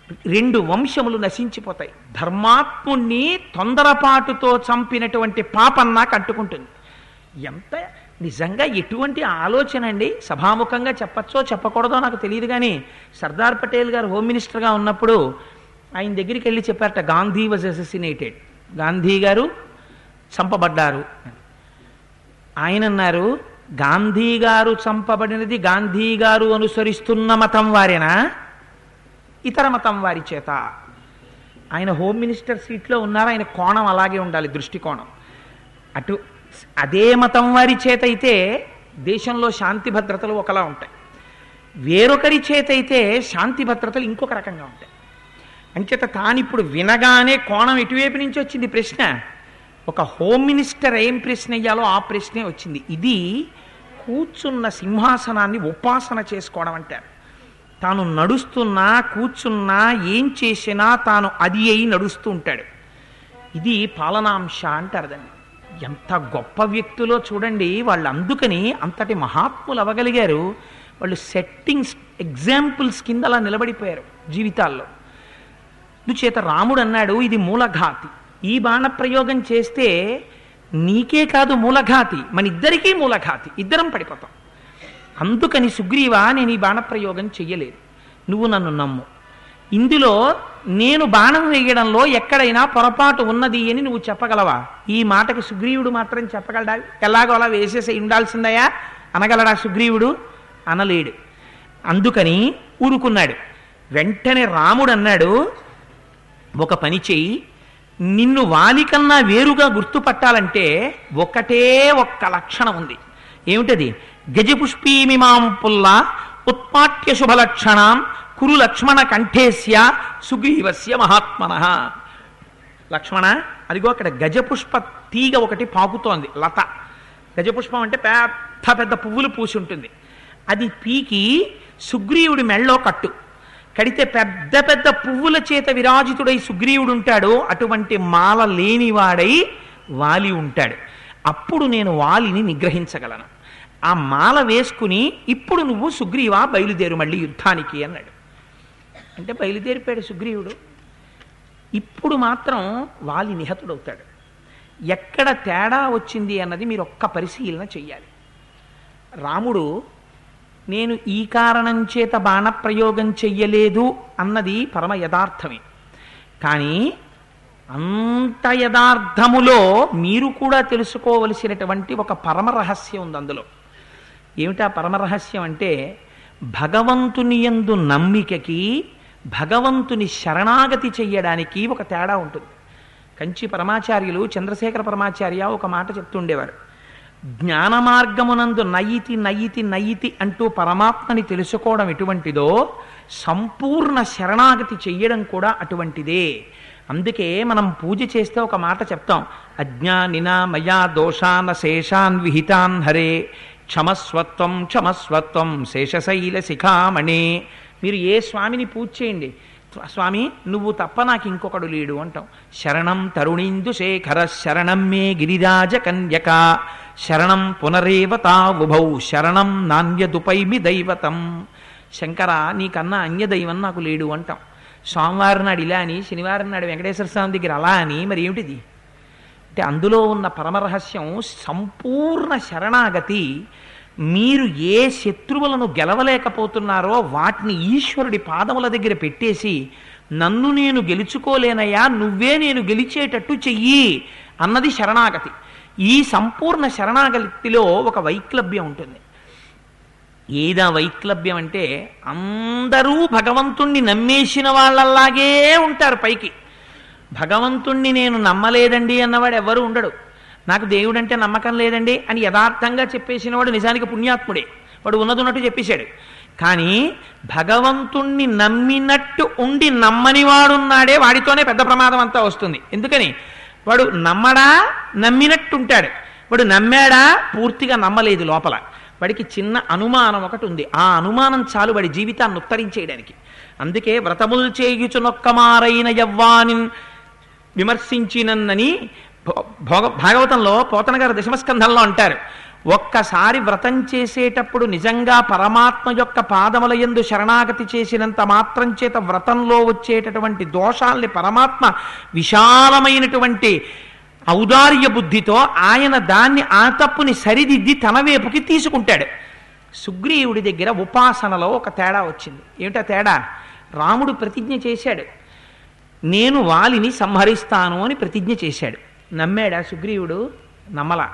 రెండు వంశములు నశించిపోతాయి ధర్మాత్ముణ్ణి తొందరపాటుతో చంపినటువంటి పాపం నాకు అంటుకుంటుంది ఎంత నిజంగా ఎటువంటి ఆలోచన అండి సభాముఖంగా చెప్పచ్చో చెప్పకూడదో నాకు తెలియదు కానీ సర్దార్ పటేల్ గారు హోమ్ మినిస్టర్గా ఉన్నప్పుడు ఆయన దగ్గరికి వెళ్ళి చెప్పారట గాంధీ వాజ్ అసెసినేటెడ్ గాంధీ గారు చంపబడ్డారు ఆయన అన్నారు గాంధీ గారు చంపబడినది గాంధీ గారు అనుసరిస్తున్న మతం వారేనా ఇతర మతం వారి చేత ఆయన హోమ్ మినిస్టర్ సీట్లో ఉన్నారు ఆయన కోణం అలాగే ఉండాలి దృష్టికోణం అటు అదే మతం వారి చేత అయితే దేశంలో శాంతి భద్రతలు ఒకలా ఉంటాయి వేరొకరి చేత అయితే శాంతి భద్రతలు ఇంకొక రకంగా ఉంటాయి అంచేత తానిప్పుడు వినగానే కోణం ఎటువైపు నుంచి వచ్చింది ప్రశ్న ఒక హోమ్ మినిస్టర్ ఏం ప్రశ్న అయ్యాలో ఆ ప్రశ్నే వచ్చింది ఇది కూర్చున్న సింహాసనాన్ని ఉపాసన చేసుకోవడం అంటారు తాను నడుస్తున్నా కూర్చున్నా ఏం చేసినా తాను అది అయి నడుస్తూ ఉంటాడు ఇది పాలనాంశ అంటారు దాన్ని ఎంత గొప్ప వ్యక్తులో చూడండి వాళ్ళు అందుకని అంతటి మహాత్ములు అవ్వగలిగారు వాళ్ళు సెట్టింగ్స్ ఎగ్జాంపుల్స్ కింద అలా నిలబడిపోయారు జీవితాల్లో అందుచేత రాముడు అన్నాడు ఇది మూలఘాతి ఈ బాణ ప్రయోగం చేస్తే నీకే కాదు మూలఘాతి మన ఇద్దరికీ మూలఘాతి ఇద్దరం పడిపోతాం అందుకని సుగ్రీవా నేను ఈ బాణప్రయోగం చెయ్యలేదు నువ్వు నన్ను నమ్ము ఇందులో నేను బాణం వేయడంలో ఎక్కడైనా పొరపాటు ఉన్నది అని నువ్వు చెప్పగలవా ఈ మాటకి సుగ్రీవుడు మాత్రం చెప్పగలడా ఎలాగో అలా వేసేసి ఉండాల్సిందయా అనగలడా సుగ్రీవుడు అనలేడు అందుకని ఊరుకున్నాడు వెంటనే రాముడు అన్నాడు ఒక పని చెయ్యి నిన్ను వాలికన్నా వేరుగా గుర్తుపట్టాలంటే ఒకటే ఒక్క లక్షణం ఉంది ఏమిటది గజపుష్పీమిమాం పుల్ల ఉత్పాట్య శుభలక్షణాం కురు లక్ష్మణ కంఠేస్య సుగ్రీవస్య మహాత్మన లక్ష్మణ అదిగో అక్కడ గజపుష్ప తీగ ఒకటి పాకుతోంది లత గజపుష్పం అంటే పెద్ద పెద్ద పువ్వులు పూసి ఉంటుంది అది పీకి సుగ్రీవుడి మెళ్ళో కట్టు కడితే పెద్ద పెద్ద పువ్వుల చేత విరాజితుడై సుగ్రీవుడు ఉంటాడు అటువంటి మాల లేనివాడై వాలి ఉంటాడు అప్పుడు నేను వాలిని నిగ్రహించగలను ఆ మాల వేసుకుని ఇప్పుడు నువ్వు సుగ్రీవా బయలుదేరు మళ్ళీ యుద్ధానికి అన్నాడు అంటే బయలుదేరిపోయాడు సుగ్రీవుడు ఇప్పుడు మాత్రం వాలి నిహతుడవుతాడు ఎక్కడ తేడా వచ్చింది అన్నది మీరు ఒక్క పరిశీలన చెయ్యాలి రాముడు నేను ఈ కారణం చేత బాణప్రయోగం చెయ్యలేదు అన్నది పరమ యథార్థమే కానీ అంత యథార్థములో మీరు కూడా తెలుసుకోవలసినటువంటి ఒక పరమ రహస్యం ఉంది అందులో ఏమిటా పరమ రహస్యం అంటే భగవంతుని యందు నమ్మికకి భగవంతుని శరణాగతి చెయ్యడానికి ఒక తేడా ఉంటుంది కంచి పరమాచార్యులు చంద్రశేఖర పరమాచార్య ఒక మాట చెప్తుండేవారు జ్ఞాన మార్గమునందు నయితి నయితి నయితి అంటూ పరమాత్మని తెలుసుకోవడం ఎటువంటిదో సంపూర్ణ శరణాగతి చెయ్యడం కూడా అటువంటిదే అందుకే మనం పూజ చేస్తే ఒక మాట చెప్తాం అజ్ఞానిన మయా దోషాన శేషాన్ విహితాన్ హరే క్షమస్వత్వం క్షమస్వత్వం శేషశైల శిఖామణే మీరు ఏ స్వామిని పూజ చేయండి స్వామి నువ్వు తప్ప నాకు ఇంకొకడు లేడు అంటాం శరణం తరుణీందు శేఖర శరణం మే గిరిరాజ కన్యక శరణం పునరేవతా ఉభౌ శరణం నాణ్యదుపైమి దైవతం శంకర నీకన్నా అన్యదైవం నాకు లేడు అంటాం సోమవారం నాడు ఇలా అని శనివారం నాడు వెంకటేశ్వర స్వామి దగ్గర అలా అని మరి ఏమిటిది అంటే అందులో ఉన్న పరమరహస్యం సంపూర్ణ శరణాగతి మీరు ఏ శత్రువులను గెలవలేకపోతున్నారో వాటిని ఈశ్వరుడి పాదముల దగ్గర పెట్టేసి నన్ను నేను గెలుచుకోలేనయ్యా నువ్వే నేను గెలిచేటట్టు చెయ్యి అన్నది శరణాగతి ఈ సంపూర్ణ శరణాగతిలో ఒక వైక్లభ్యం ఉంటుంది ఏదా వైక్లభ్యం అంటే అందరూ భగవంతుణ్ణి నమ్మేసిన వాళ్ళలాగే ఉంటారు పైకి భగవంతుణ్ణి నేను నమ్మలేదండి అన్నవాడు ఎవరు ఉండడు నాకు దేవుడంటే నమ్మకం లేదండి అని యథార్థంగా చెప్పేసిన వాడు నిజానికి పుణ్యాత్ముడే వాడు ఉన్నది ఉన్నట్టు చెప్పేశాడు కానీ భగవంతుణ్ణి నమ్మినట్టు ఉండి నమ్మని వాడున్నాడే వాడితోనే పెద్ద ప్రమాదం అంతా వస్తుంది ఎందుకని వాడు నమ్మడా నమ్మినట్టుంటాడు వాడు నమ్మాడా పూర్తిగా నమ్మలేదు లోపల వాడికి చిన్న అనుమానం ఒకటి ఉంది ఆ అనుమానం చాలు వాడి జీవితాన్ని ఉత్తరించేయడానికి అందుకే వ్రతములు చేయుచునొక్కమారైన యవ్వాని విమర్శించినన్నని భో- భోగ భాగవతంలో పోతన గారు దశమస్కంధంలో అంటారు ఒక్కసారి వ్రతం చేసేటప్పుడు నిజంగా పరమాత్మ యొక్క పాదముల యందు శరణాగతి చేసినంత మాత్రం చేత వ్రతంలో వచ్చేటటువంటి దోషాల్ని పరమాత్మ విశాలమైనటువంటి ఔదార్య బుద్ధితో ఆయన దాన్ని ఆ తప్పుని సరిదిద్ది తన వైపుకి తీసుకుంటాడు సుగ్రీవుడి దగ్గర ఉపాసనలో ఒక తేడా వచ్చింది ఏమిటా తేడా రాముడు ప్రతిజ్ఞ చేశాడు నేను వాలిని సంహరిస్తాను అని ప్రతిజ్ఞ చేశాడు నమ్మాడా సుగ్రీవుడు నమ్మలా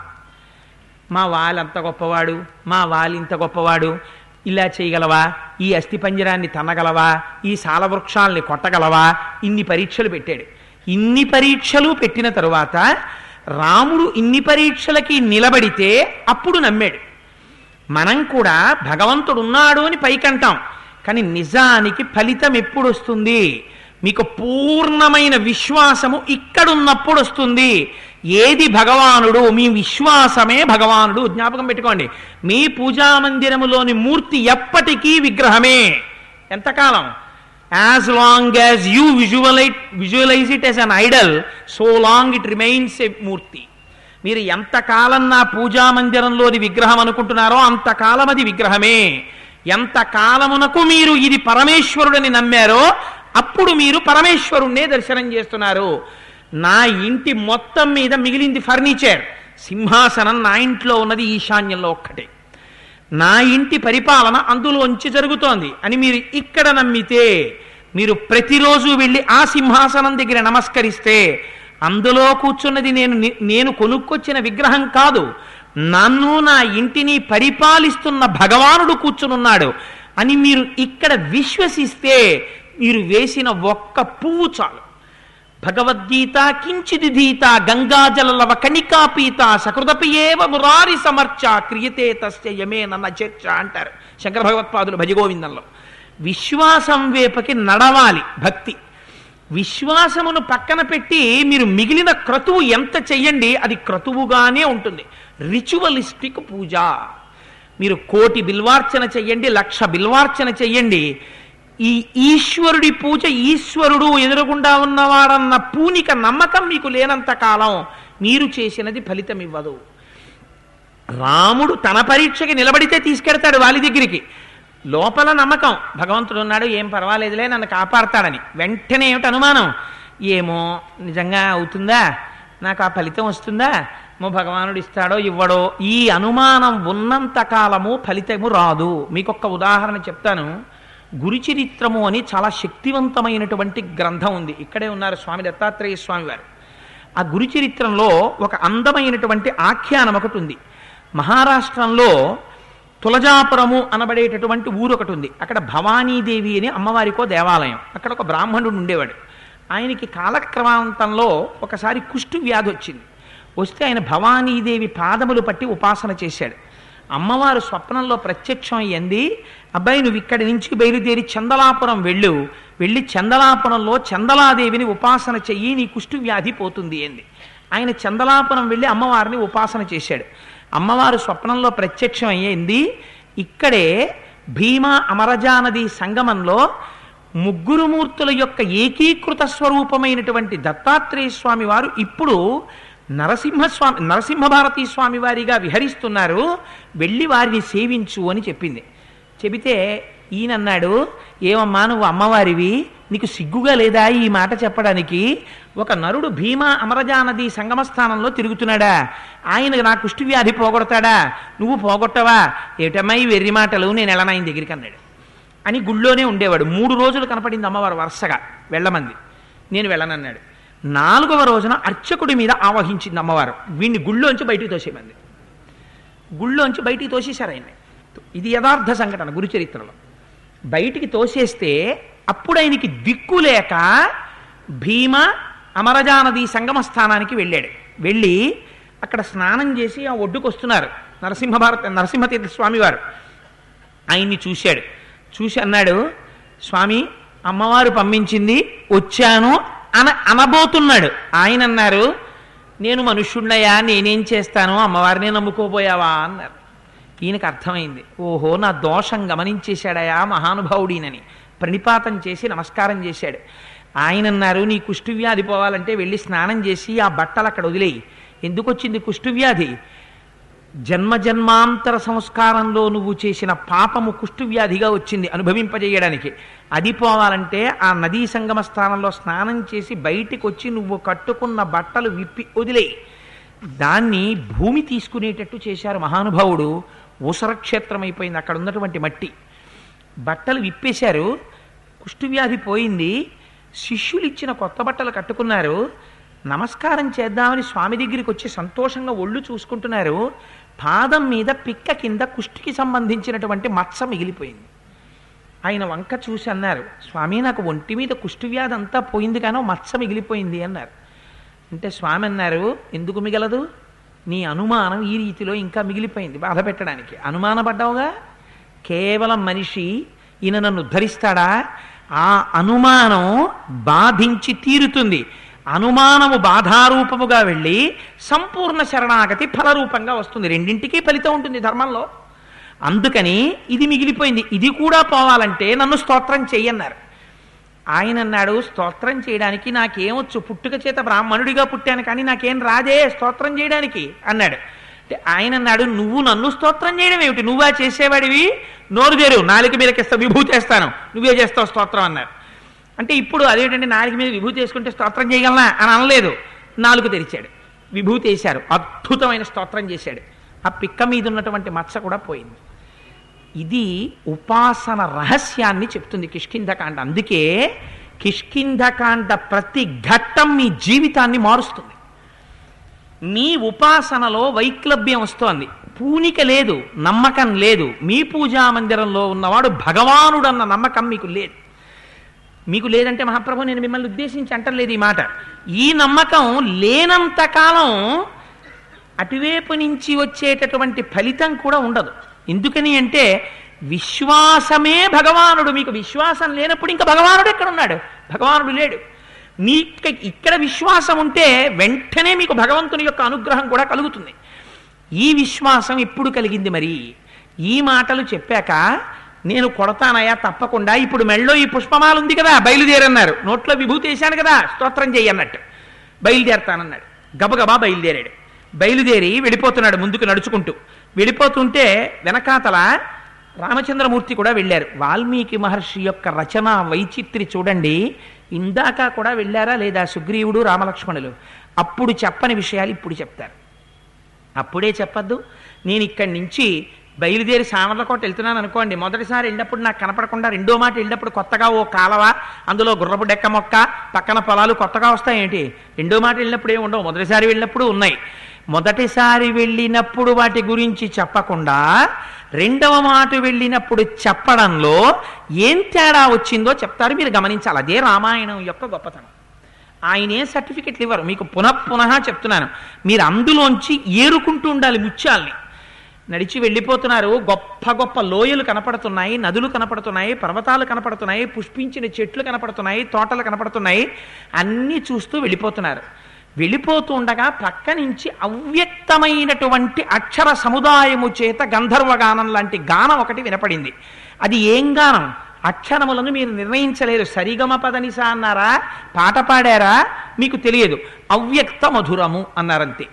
మా వాలి అంత గొప్పవాడు మా వాలి ఇంత గొప్పవాడు ఇలా చేయగలవా ఈ అస్థిపంజరాన్ని తన్నగలవా ఈ సాలవృక్షాల్ని కొట్టగలవా ఇన్ని పరీక్షలు పెట్టాడు ఇన్ని పరీక్షలు పెట్టిన తరువాత రాముడు ఇన్ని పరీక్షలకి నిలబడితే అప్పుడు నమ్మాడు మనం కూడా భగవంతుడు ఉన్నాడు అని పైకంటాం కానీ నిజానికి ఫలితం ఎప్పుడు వస్తుంది మీకు పూర్ణమైన విశ్వాసము ఇక్కడున్నప్పుడు వస్తుంది ఏది భగవానుడు మీ విశ్వాసమే భగవానుడు జ్ఞాపకం పెట్టుకోండి మీ పూజా మందిరములోని మూర్తి ఎప్పటికీ విగ్రహమే ఎంతకాలం as long as you visualise visualise it as an idol so long it remains a మూర్తి మీరు ఎంతకాలం నా పూజా మందిరంలోని విగ్రహం అనుకుంటున్నారో అంతకాలం అది విగ్రహమే ఎంత కాలమునకు మీరు ఇది పరమేశ్వరుడని నమ్మారో అప్పుడు మీరు పరమేశ్వరుణ్ణే దర్శనం చేస్తున్నారు నా ఇంటి మొత్తం మీద మిగిలింది ఫర్నిచర్ సింహాసనం నా ఇంట్లో ఉన్నది ఈశాన్యంలో ఒక్కటే నా ఇంటి పరిపాలన అందులోంచి జరుగుతోంది అని మీరు ఇక్కడ నమ్మితే మీరు ప్రతిరోజు వెళ్ళి ఆ సింహాసనం దగ్గర నమస్కరిస్తే అందులో కూర్చున్నది నేను నేను కొనుక్కొచ్చిన విగ్రహం కాదు నన్ను నా ఇంటిని పరిపాలిస్తున్న భగవానుడు కూర్చునున్నాడు అని మీరు ఇక్కడ విశ్వసిస్తే మీరు వేసిన ఒక్క పువ్వు చాలు భగవద్గీత కించిదిధీత గంగాజలలవ కణికాపీత సకృదపి ఏవ మురారి సమర్చ క్రియతే తస్య యమే నన్న చర్చ అంటారు శంకర భగవత్పాదులు భజగోవిందంలో విశ్వాసం వేపకి నడవాలి భక్తి విశ్వాసమును పక్కన పెట్టి మీరు మిగిలిన క్రతువు ఎంత చెయ్యండి అది క్రతువుగానే ఉంటుంది రిచువలిస్టిక్ పూజ మీరు కోటి బిల్వార్చన చెయ్యండి లక్ష బిల్వార్చన చెయ్యండి ఈ ఈశ్వరుడి పూజ ఈశ్వరుడు ఎదురుగుండా ఉన్నవాడన్న పూనిక నమ్మకం మీకు లేనంత కాలం మీరు చేసినది ఫలితం ఇవ్వదు రాముడు తన పరీక్షకి నిలబడితే తీసుకెడతాడు వాలి దగ్గరికి లోపల నమ్మకం భగవంతుడు ఉన్నాడు ఏం పర్వాలేదులే నన్ను కాపాడతాడని వెంటనే ఏమిటి అనుమానం ఏమో నిజంగా అవుతుందా నాకు ఆ ఫలితం వస్తుందా మో భగవానుడు ఇస్తాడో ఇవ్వడో ఈ అనుమానం ఉన్నంత కాలము ఫలితము రాదు మీకు ఒక ఉదాహరణ చెప్తాను గురుచరిత్రము అని చాలా శక్తివంతమైనటువంటి గ్రంథం ఉంది ఇక్కడే ఉన్నారు స్వామి దత్తాత్రేయ స్వామి వారు ఆ గురుచరిత్రంలో ఒక అందమైనటువంటి ఆఖ్యానం ఒకటి ఉంది మహారాష్ట్రంలో తులజాపురము అనబడేటటువంటి ఊరు ఒకటి ఉంది అక్కడ భవానీదేవి అని అమ్మవారికో దేవాలయం అక్కడ ఒక బ్రాహ్మణుడు ఉండేవాడు ఆయనకి కాలక్రమాంతంలో ఒకసారి కుష్టు వ్యాధి వచ్చింది వస్తే ఆయన భవానీదేవి పాదములు పట్టి ఉపాసన చేశాడు అమ్మవారు స్వప్నంలో ప్రత్యక్షం అయ్యింది అబ్బాయి నువ్వు ఇక్కడి నుంచి బయలుదేరి చందలాపురం వెళ్ళు వెళ్ళి చందలాపురంలో చందలాదేవిని ఉపాసన చెయ్యి నీ కుష్టు వ్యాధి పోతుంది అంది ఆయన చందలాపురం వెళ్ళి అమ్మవారిని ఉపాసన చేశాడు అమ్మవారు స్వప్నంలో ప్రత్యక్షం అయ్యింది ఇక్కడే భీమా అమరజానది సంగమంలో ముగ్గురు మూర్తుల యొక్క ఏకీకృత స్వరూపమైనటువంటి దత్తాత్రేయ స్వామి వారు ఇప్పుడు నరసింహస్వామి నరసింహభారతీ స్వామి వారిగా విహరిస్తున్నారు వెళ్ళి వారిని సేవించు అని చెప్పింది చెబితే ఈయనన్నాడు ఏమమ్మా నువ్వు అమ్మవారివి నీకు సిగ్గుగా లేదా ఈ మాట చెప్పడానికి ఒక నరుడు భీమా అమరజానది సంగమస్థానంలో తిరుగుతున్నాడా ఆయన నా కుష్టి వ్యాధి పోగొడతాడా నువ్వు పోగొట్టవా ఏటమ్మా ఈ వెర్రి మాటలు నేను ఎలానా ఆయన దగ్గరికి అన్నాడు అని గుళ్ళోనే ఉండేవాడు మూడు రోజులు కనపడింది అమ్మవారు వరుసగా వెళ్ళమంది నేను వెళ్ళనన్నాడు నాలుగవ రోజున అర్చకుడి మీద ఆవహించింది అమ్మవారు వీడిని గుళ్ళోంచి బయటికి తోసేమంది గుళ్ళోంచి బయటికి తోసేశారు ఆయన్ని ఇది యథార్థ సంఘటన గురుచరిత్రలో బయటికి తోసేస్తే అప్పుడు ఆయనకి దిక్కు లేక భీమ అమరజానది సంగమ స్థానానికి వెళ్ళాడు వెళ్ళి అక్కడ స్నానం చేసి ఆ ఒడ్డుకు వస్తున్నారు నరసింహభారత నరసింహతీర్థ స్వామివారు ఆయన్ని చూశాడు చూసి అన్నాడు స్వామి అమ్మవారు పంపించింది వచ్చాను అన అనబోతున్నాడు ఆయన అన్నారు నేను మనుష్యుడినయా నేనేం చేస్తాను అమ్మవారినే నమ్ముకోపోయావా అన్నారు ఈయనకు అర్థమైంది ఓహో నా దోషం గమనించేశాడయా మహానుభావుడినని ప్రణిపాతం చేసి నమస్కారం చేశాడు ఆయన అన్నారు నీ కుష్ఠవ్యాధి పోవాలంటే వెళ్ళి స్నానం చేసి ఆ బట్టలు అక్కడ వదిలేయి ఎందుకు వచ్చింది కుష్ఠవ్యాధి జన్మ జన్మాంతర సంస్కారంలో నువ్వు చేసిన పాపము కుష్ఠవ్యాధిగా వచ్చింది అనుభవింపజేయడానికి అది పోవాలంటే ఆ నదీ సంగమ స్థానంలో స్నానం చేసి బయటికి వచ్చి నువ్వు కట్టుకున్న బట్టలు విప్పి వదిలేయి దాన్ని భూమి తీసుకునేటట్టు చేశారు మహానుభావుడు ఊసరక్షేత్రం అయిపోయింది అక్కడ ఉన్నటువంటి మట్టి బట్టలు విప్పేశారు కుష్ఠవ్యాధి పోయింది శిష్యులు ఇచ్చిన కొత్త బట్టలు కట్టుకున్నారు నమస్కారం చేద్దామని స్వామి దగ్గరికి వచ్చి సంతోషంగా ఒళ్ళు చూసుకుంటున్నారు పాదం మీద పిక్క కింద కుష్టికి సంబంధించినటువంటి మచ్చ మిగిలిపోయింది ఆయన వంక చూసి అన్నారు స్వామి నాకు ఒంటి మీద కుష్ఠవ్యాధి అంతా పోయింది కానీ ఓ మచ్చ మిగిలిపోయింది అన్నారు అంటే స్వామి అన్నారు ఎందుకు మిగలదు నీ అనుమానం ఈ రీతిలో ఇంకా మిగిలిపోయింది బాధ పెట్టడానికి అనుమానపడ్డావుగా కేవలం మనిషి ఈయన నన్ను ఉద్ధరిస్తాడా ఆ అనుమానం బాధించి తీరుతుంది అనుమానము బాధారూపముగా వెళ్ళి సంపూర్ణ శరణాగతి ఫలరూపంగా వస్తుంది రెండింటికి ఫలితం ఉంటుంది ధర్మంలో అందుకని ఇది మిగిలిపోయింది ఇది కూడా పోవాలంటే నన్ను స్తోత్రం చెయ్యన్నారు ఆయన అన్నాడు స్తోత్రం చేయడానికి నాకేమొచ్చు పుట్టుక చేత బ్రాహ్మణుడిగా పుట్టాను కానీ నాకేం రాదే స్తోత్రం చేయడానికి అన్నాడు అంటే ఆయన అన్నాడు నువ్వు నన్ను స్తోత్రం చేయడం ఏమిటి నువ్వా చేసేవాడివి నోరు తెరు నాలుక మీదకిస్తా విభూతి వేస్తాను నువ్వే చేస్తావు స్తోత్రం అన్నారు అంటే ఇప్పుడు అదేంటంటే నాలుక మీద విభూతి వేసుకుంటే స్తోత్రం చేయగలనా అని అనలేదు నాలుగు తెరిచాడు విభూతి వేశారు అద్భుతమైన స్తోత్రం చేశాడు ఆ పిక్క మీద ఉన్నటువంటి మచ్చ కూడా పోయింది ఇది ఉపాసన రహస్యాన్ని చెప్తుంది కిష్కింధకాండ అందుకే కిష్కింధకాండ ప్రతి ఘట్టం మీ జీవితాన్ని మారుస్తుంది మీ ఉపాసనలో వైక్లభ్యం వస్తోంది పూనిక లేదు నమ్మకం లేదు మీ పూజా మందిరంలో ఉన్నవాడు భగవానుడన్న నమ్మకం మీకు లేదు మీకు లేదంటే మహాప్రభు నేను మిమ్మల్ని ఉద్దేశించి అంటలేదు ఈ మాట ఈ నమ్మకం లేనంత కాలం అటువైపు నుంచి వచ్చేటటువంటి ఫలితం కూడా ఉండదు ఎందుకని అంటే విశ్వాసమే భగవానుడు మీకు విశ్వాసం లేనప్పుడు ఇంకా భగవానుడు ఎక్కడ ఉన్నాడు భగవానుడు లేడు మీ ఇక్కడ విశ్వాసం ఉంటే వెంటనే మీకు భగవంతుని యొక్క అనుగ్రహం కూడా కలుగుతుంది ఈ విశ్వాసం ఎప్పుడు కలిగింది మరి ఈ మాటలు చెప్పాక నేను కొడతానయా తప్పకుండా ఇప్పుడు మెళ్ళో ఈ పుష్పమాల ఉంది కదా బయలుదేరన్నారు నోట్లో విభూతి వేశాను కదా స్తోత్రం చెయ్యన్నట్టు బయలుదేరతానన్నాడు గబగబా బయలుదేరాడు బయలుదేరి వెళ్ళిపోతున్నాడు ముందుకు నడుచుకుంటూ వెళ్ళిపోతుంటే వెనకాతల రామచంద్రమూర్తి కూడా వెళ్ళారు వాల్మీకి మహర్షి యొక్క రచన వైచిత్రి చూడండి ఇందాక కూడా వెళ్ళారా లేదా సుగ్రీవుడు రామలక్ష్మణులు అప్పుడు చెప్పని విషయాలు ఇప్పుడు చెప్తారు అప్పుడే చెప్పద్దు నేను ఇక్కడి నుంచి బయలుదేరి సామర్లకోట వెళ్తున్నాను అనుకోండి మొదటిసారి వెళ్ళినప్పుడు నాకు కనపడకుండా రెండో మాట వెళ్ళినప్పుడు కొత్తగా ఓ కాలవ అందులో గుర్రపు డెక్క మొక్క పక్కన పొలాలు కొత్తగా వస్తాయేంటి రెండో మాట వెళ్ళినప్పుడు ఏమి ఉండవు మొదటిసారి వెళ్ళినప్పుడు ఉన్నాయి మొదటిసారి వెళ్ళినప్పుడు వాటి గురించి చెప్పకుండా రెండవ మాట వెళ్ళినప్పుడు చెప్పడంలో ఏం తేడా వచ్చిందో చెప్తారు మీరు గమనించాలి అదే రామాయణం యొక్క గొప్పతనం ఆయన ఏ సర్టిఫికెట్లు ఇవ్వరు మీకు పునః పునః చెప్తున్నాను మీరు అందులోంచి ఏరుకుంటూ ఉండాలి ముత్యాల్ని నడిచి వెళ్ళిపోతున్నారు గొప్ప గొప్ప లోయలు కనపడుతున్నాయి నదులు కనపడుతున్నాయి పర్వతాలు కనపడుతున్నాయి పుష్పించిన చెట్లు కనపడుతున్నాయి తోటలు కనపడుతున్నాయి అన్నీ చూస్తూ వెళ్ళిపోతున్నారు వెళ్ళిపోతూ ఉండగా ప్రక్క నుంచి అవ్యక్తమైనటువంటి అక్షర సముదాయము చేత గంధర్వగానం లాంటి గానం ఒకటి వినపడింది అది ఏం గానం అక్షరములను మీరు నిర్ణయించలేరు సరిగమ పదనిసా అన్నారా పాట పాడారా మీకు తెలియదు అవ్యక్త మధురము అన్నారంతే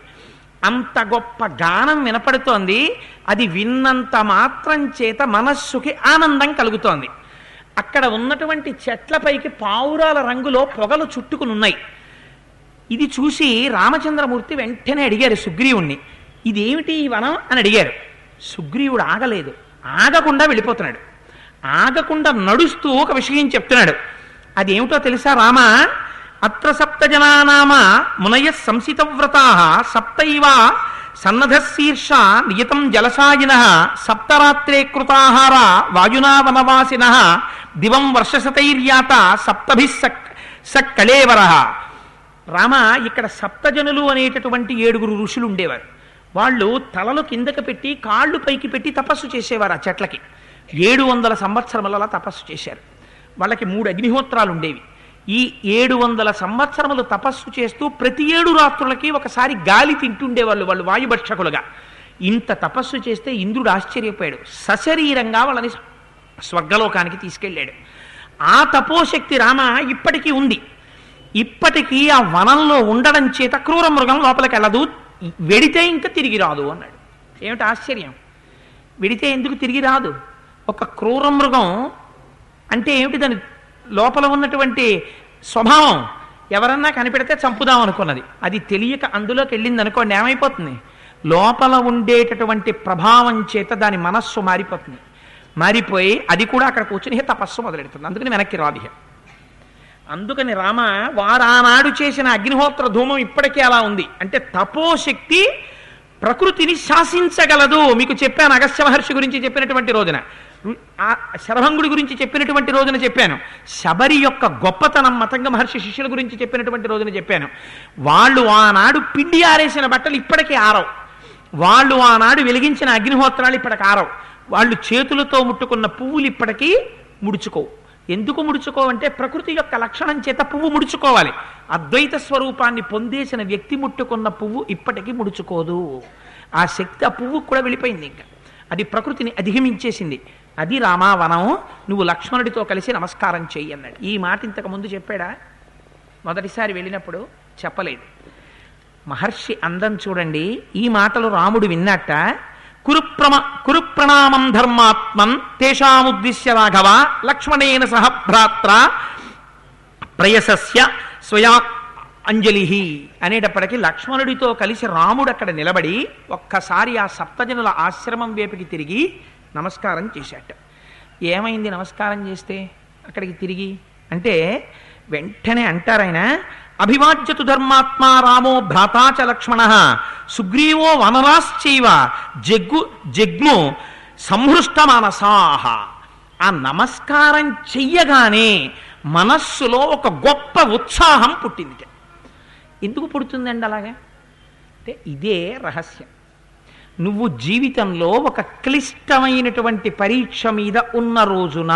అంత గొప్ప గానం వినపడుతోంది అది విన్నంత మాత్రం చేత మనస్సుకి ఆనందం కలుగుతోంది అక్కడ ఉన్నటువంటి చెట్లపైకి పావురాల రంగులో పొగలు చుట్టుకుని ఉన్నాయి ఇది చూసి రామచంద్రమూర్తి వెంటనే అడిగారు సుగ్రీవుణ్ణి ఇదేమిటి ఈ వనం అని అడిగారు సుగ్రీవుడు ఆగలేదు ఆగకుండా వెళ్ళిపోతున్నాడు ఆగకుండా నడుస్తూ ఒక విషయం చెప్తున్నాడు అదేమిటో తెలుసా రామ అత్ర సప్త జనానామ మునయ సంసితవ్రతా సప్తైవ సన్నధశీర్ష నియతం జలసాయిన సప్తరాత్రే కృతాహార వాయునా వనవాసిన దివం వర్షశతైర్యాత సప్తభి సక్కళేవర రామ ఇక్కడ సప్తజనులు అనేటటువంటి ఏడుగురు ఋషులు ఉండేవారు వాళ్ళు తలలు కిందకి పెట్టి కాళ్ళు పైకి పెట్టి తపస్సు చేసేవారు ఆ చెట్లకి ఏడు వందల సంవత్సరముల తపస్సు చేశారు వాళ్ళకి మూడు అగ్నిహోత్రాలు ఉండేవి ఈ ఏడు వందల సంవత్సరములు తపస్సు చేస్తూ ప్రతి ఏడు రాత్రులకి ఒకసారి గాలి తింటుండేవాళ్ళు వాళ్ళు వాయుభక్షకులుగా ఇంత తపస్సు చేస్తే ఇంద్రుడు ఆశ్చర్యపోయాడు సశరీరంగా వాళ్ళని స్వర్గలోకానికి తీసుకెళ్ళాడు ఆ తపోశక్తి రామ ఇప్పటికీ ఉంది ఇప్పటికీ ఆ వనంలో ఉండడం చేత క్రూర మృగం లోపలికి వెళ్ళదు వెడితే ఇంకా తిరిగి రాదు అన్నాడు ఏమిటి ఆశ్చర్యం వెడితే ఎందుకు తిరిగి రాదు ఒక క్రూర మృగం అంటే ఏమిటి దాని లోపల ఉన్నటువంటి స్వభావం ఎవరన్నా కనిపెడితే చంపుదాం అనుకున్నది అది తెలియక అందులోకి వెళ్ళింది అనుకోండి ఏమైపోతుంది లోపల ఉండేటటువంటి ప్రభావం చేత దాని మనస్సు మారిపోతుంది మారిపోయి అది కూడా అక్కడ కూర్చుని "హే, తపస్సు మొదలెడుతుంది అందుకని వెనక్కి రాదు ఇహ. అందుకని రామ వారానాడు చేసిన అగ్నిహోత్ర ధూమం ఇప్పటికీ అలా ఉంది అంటే తపోశక్తి ప్రకృతిని శాసించగలదు మీకు చెప్పాను అగస్త్య మహర్షి గురించి చెప్పినటువంటి రోజున రు- ఆ శరభంగుడి గురించి చెప్పినటువంటి రోజున చెప్పాను శబరి యొక్క గొప్పతనం మతంగ మహర్షి శిష్యుల గురించి చెప్పినటువంటి రోజున చెప్పాను వాళ్ళు ఆనాడు పిండి ఆరేసిన బట్టలు ఇప్పటికీ ఆరవు వాళ్ళు ఆనాడు వెలిగించిన అగ్నిహోత్రాలు ఇప్పటికి ఆరవు వాళ్ళు చేతులతో ముట్టుకున్న పువ్వులు ఇప్పటికీ ముడుచుకోవు ఎందుకు ముడుచుకోవంటే ప్రకృతి యొక్క లక్షణం చేత పువ్వు ముడుచుకోవాలి అద్వైత స్వరూపాన్ని పొందేసిన వ్యక్తి ముట్టుకున్న పువ్వు ఇప్పటికీ ముడుచుకోదు ఆ శక్తి ఆ పువ్వు కూడా వెళ్ళిపోయింది ఇంకా అది ప్రకృతిని అధిగమించేసింది అది రామావనం నువ్వు లక్ష్మణుడితో కలిసి నమస్కారం చెయ్యి అన్నాడు ఈ మాట ఇంతకు ముందు చెప్పాడా మొదటిసారి వెళ్ళినప్పుడు చెప్పలేదు మహర్షి అందం చూడండి ఈ మాటలు రాముడు విన్నట్ట కురుప్రమ కురుప్రణామం ధర్మాత్మన్ తేషాముద్దిశ్య రాఘవ లక్ష్మణేన సహ భ్రాత్ర ప్రయసస్య స్వయా అంజలి అనేటప్పటికీ లక్ష్మణుడితో కలిసి రాముడు అక్కడ నిలబడి ఒక్కసారి ఆ సప్తజనుల ఆశ్రమం వైపుకి తిరిగి నమస్కారం చేశాట ఏమైంది నమస్కారం చేస్తే అక్కడికి తిరిగి అంటే వెంటనే అంటారాయన అభివాజ్యతు ధర్మాత్మా రామో భ్రాతాచ లక్ష్మణ సుగ్రీవో వనరాశ్చైవ జగ్గు జగ్ము సంహృష్ట మానసాహ ఆ నమస్కారం చెయ్యగానే మనస్సులో ఒక గొప్ప ఉత్సాహం పుట్టింది ఎందుకు పుడుతుందండి అలాగా అంటే ఇదే రహస్యం నువ్వు జీవితంలో ఒక క్లిష్టమైనటువంటి పరీక్ష మీద ఉన్న రోజున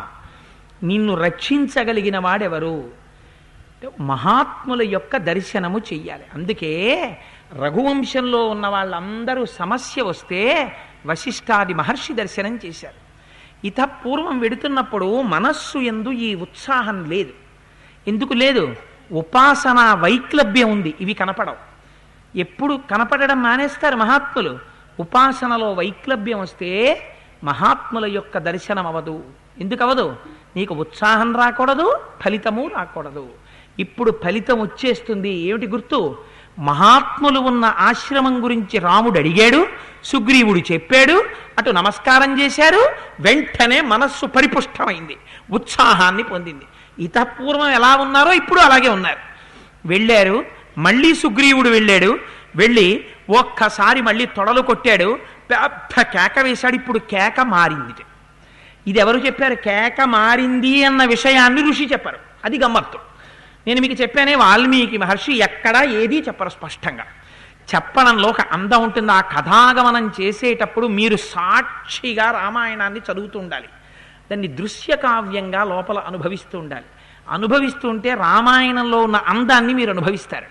నిన్ను రక్షించగలిగిన వాడెవరు అంటే మహాత్ముల యొక్క దర్శనము చెయ్యాలి అందుకే రఘువంశంలో ఉన్న వాళ్ళందరూ సమస్య వస్తే వశిష్ఠాది మహర్షి దర్శనం చేశారు ఇత పూర్వం వెడుతున్నప్పుడు మనస్సు ఎందు ఈ ఉత్సాహం లేదు ఎందుకు లేదు ఉపాసన వైక్లభ్యం ఉంది ఇవి కనపడవు ఎప్పుడు కనపడడం మానేస్తారు మహాత్ములు ఉపాసనలో వైక్లభ్యం వస్తే మహాత్ముల యొక్క దర్శనం అవదు ఎందుకు అవదు నీకు ఉత్సాహం రాకూడదు ఫలితము రాకూడదు ఇప్పుడు ఫలితం వచ్చేస్తుంది ఏమిటి గుర్తు మహాత్ములు ఉన్న ఆశ్రమం గురించి రాముడు అడిగాడు సుగ్రీవుడు చెప్పాడు అటు నమస్కారం చేశారు వెంటనే మనస్సు పరిపుష్టమైంది ఉత్సాహాన్ని పొందింది ఇతపూర్వం ఎలా ఉన్నారో ఇప్పుడు అలాగే ఉన్నారు వెళ్ళారు మళ్ళీ సుగ్రీవుడు వెళ్ళాడు వెళ్ళి ఒక్కసారి మళ్ళీ తొడలు కొట్టాడు పెద్ద కేక వేశాడు ఇప్పుడు కేక మారింది ఇది ఎవరు చెప్పారు కేక మారింది అన్న విషయాన్ని ఋషి చెప్పారు అది గమ్మత్తు నేను మీకు చెప్పానే వాల్మీకి మహర్షి ఎక్కడా ఏదీ చెప్పరు స్పష్టంగా చెప్పడంలో ఒక అందం ఉంటుంది ఆ కథాగమనం చేసేటప్పుడు మీరు సాక్షిగా రామాయణాన్ని చదువుతూ ఉండాలి దాన్ని దృశ్య కావ్యంగా లోపల అనుభవిస్తూ ఉండాలి అనుభవిస్తూ ఉంటే రామాయణంలో ఉన్న అందాన్ని మీరు అనుభవిస్తారు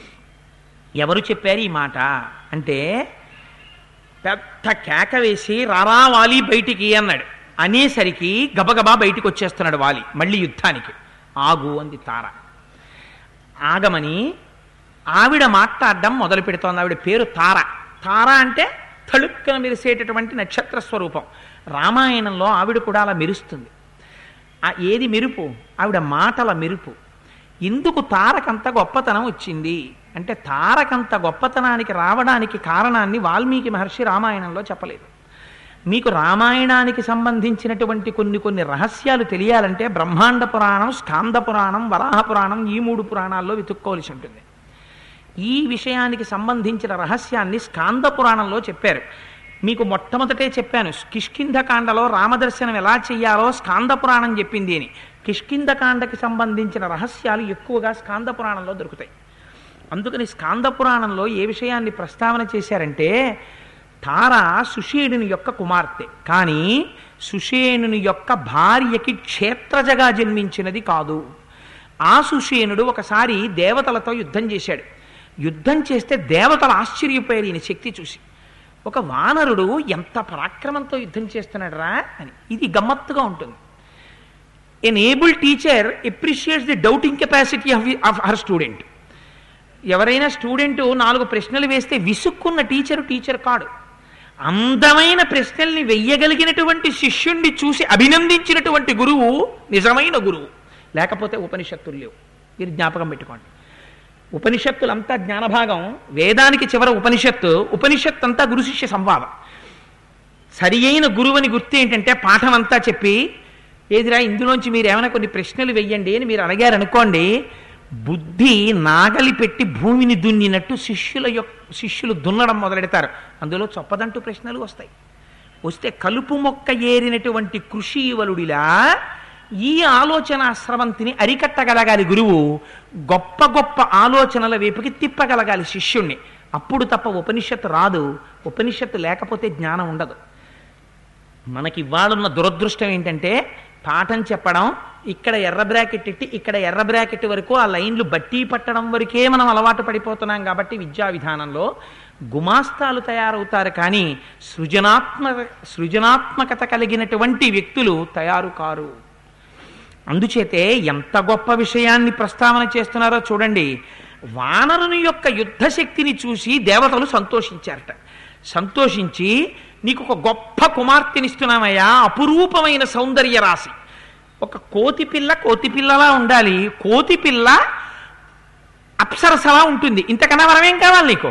ఎవరు చెప్పారు ఈ మాట అంటే పెద్ద కేక వేసి రారా వాలి బయటికి అన్నాడు అనేసరికి గబగబా బయటికి వచ్చేస్తున్నాడు వాలి మళ్ళీ యుద్ధానికి ఆగు అంది తార ఆగమని ఆవిడ మాట్లాడడం మొదలు పెడుతోంది ఆవిడ పేరు తార తార అంటే తళుక్కున మెరిసేటటువంటి నక్షత్ర స్వరూపం రామాయణంలో ఆవిడ కూడా అలా మెరుస్తుంది ఆ ఏది మెరుపు ఆవిడ మాటల మెరుపు ఎందుకు తారకంత గొప్పతనం వచ్చింది అంటే తారకంత గొప్పతనానికి రావడానికి కారణాన్ని వాల్మీకి మహర్షి రామాయణంలో చెప్పలేదు మీకు రామాయణానికి సంబంధించినటువంటి కొన్ని కొన్ని రహస్యాలు తెలియాలంటే బ్రహ్మాండ పురాణం స్కాంద పురాణం వరాహ పురాణం ఈ మూడు పురాణాల్లో వెతుక్కోవలసి ఉంటుంది ఈ విషయానికి సంబంధించిన రహస్యాన్ని స్కాంద పురాణంలో చెప్పారు మీకు మొట్టమొదటే చెప్పాను కిష్కింధకాండలో రామదర్శనం ఎలా చెయ్యాలో స్కాంద పురాణం చెప్పింది అని కిష్కింధకాండకి సంబంధించిన రహస్యాలు ఎక్కువగా స్కాంద పురాణంలో దొరుకుతాయి అందుకని స్కాంద పురాణంలో ఏ విషయాన్ని ప్రస్తావన చేశారంటే తార సుషేణుని యొక్క కుమార్తె కానీ సుషేణుని యొక్క భార్యకి క్షేత్రజగా జన్మించినది కాదు ఆ సుషేణుడు ఒకసారి దేవతలతో యుద్ధం చేశాడు యుద్ధం చేస్తే దేవతలు ఆశ్చర్యపోయారు ఈయన శక్తి చూసి ఒక వానరుడు ఎంత పరాక్రమంతో యుద్ధం చేస్తున్నాడు రా అని ఇది గమ్మత్తుగా ఉంటుంది an able teacher appreciates the doubting capacity of of her student ఎవరైనా స్టూడెంట్ నాలుగు ప్రశ్నలు వేస్తే విసుక్కున్న టీచరు టీచర్ కాడు అందమైన ప్రశ్నల్ని వెయ్యగలిగినటువంటి శిష్యుణ్ణి చూసి అభినందించినటువంటి గురువు నిజమైన గురువు లేకపోతే ఉపనిషత్తులు లేవు మీరు జ్ఞాపకం పెట్టుకోండి ఉపనిషత్తులంతా జ్ఞానభాగం వేదానికి చివర ఉపనిషత్తు ఉపనిషత్తు అంతా గురు శిష్య సంవాదం సరి అయిన గురువని గుర్తు ఏంటంటే పాఠం అంతా చెప్పి ఏదిరా ఇందులోంచి మీరు ఏమైనా కొన్ని ప్రశ్నలు వెయ్యండి అని మీరు అడిగారు అనుకోండి బుద్ధి నాగలి పెట్టి భూమిని దున్నినట్టు శిష్యుల యొక్క శిష్యులు దున్నడం మొదలెడతారు అందులో చొప్పదంటూ ప్రశ్నలు వస్తాయి వస్తే కలుపు మొక్క ఏరినటువంటి కృషీవలుడిలా ఈ ఆలోచన స్రవంతిని అరికట్టగలగాలి గురువు గొప్ప గొప్ప ఆలోచనల వైపుకి తిప్పగలగాలి శిష్యుణ్ణి అప్పుడు తప్ప ఉపనిషత్తు రాదు ఉపనిషత్తు లేకపోతే జ్ఞానం ఉండదు మనకి ఇవాళున్న దురదృష్టం ఏంటంటే పాఠం చెప్పడం ఇక్కడ ఎర్ర బ్రాకెట్ ఇట్టి ఇక్కడ ఎర్ర బ్రాకెట్ వరకు ఆ లైన్లు బట్టి పట్టడం వరకే మనం అలవాటు పడిపోతున్నాం కాబట్టి విద్యా విధానంలో గుమాస్తాలు తయారవుతారు కానీ సృజనాత్మక సృజనాత్మకత కలిగినటువంటి వ్యక్తులు తయారు కారు అందుచేతే ఎంత గొప్ప విషయాన్ని ప్రస్తావన చేస్తున్నారో చూడండి వానరుని యొక్క యుద్ధ శక్తిని చూసి దేవతలు సంతోషించారట సంతోషించి నీకు ఒక గొప్ప కుమార్తెనిస్తున్నామయ్యా అపురూపమైన సౌందర్య రాశి ఒక కోతి పిల్ల కోతి పిల్లలా ఉండాలి కోతి పిల్ల అప్సరసలా ఉంటుంది ఇంతకన్నా వరమేం కావాలి నీకు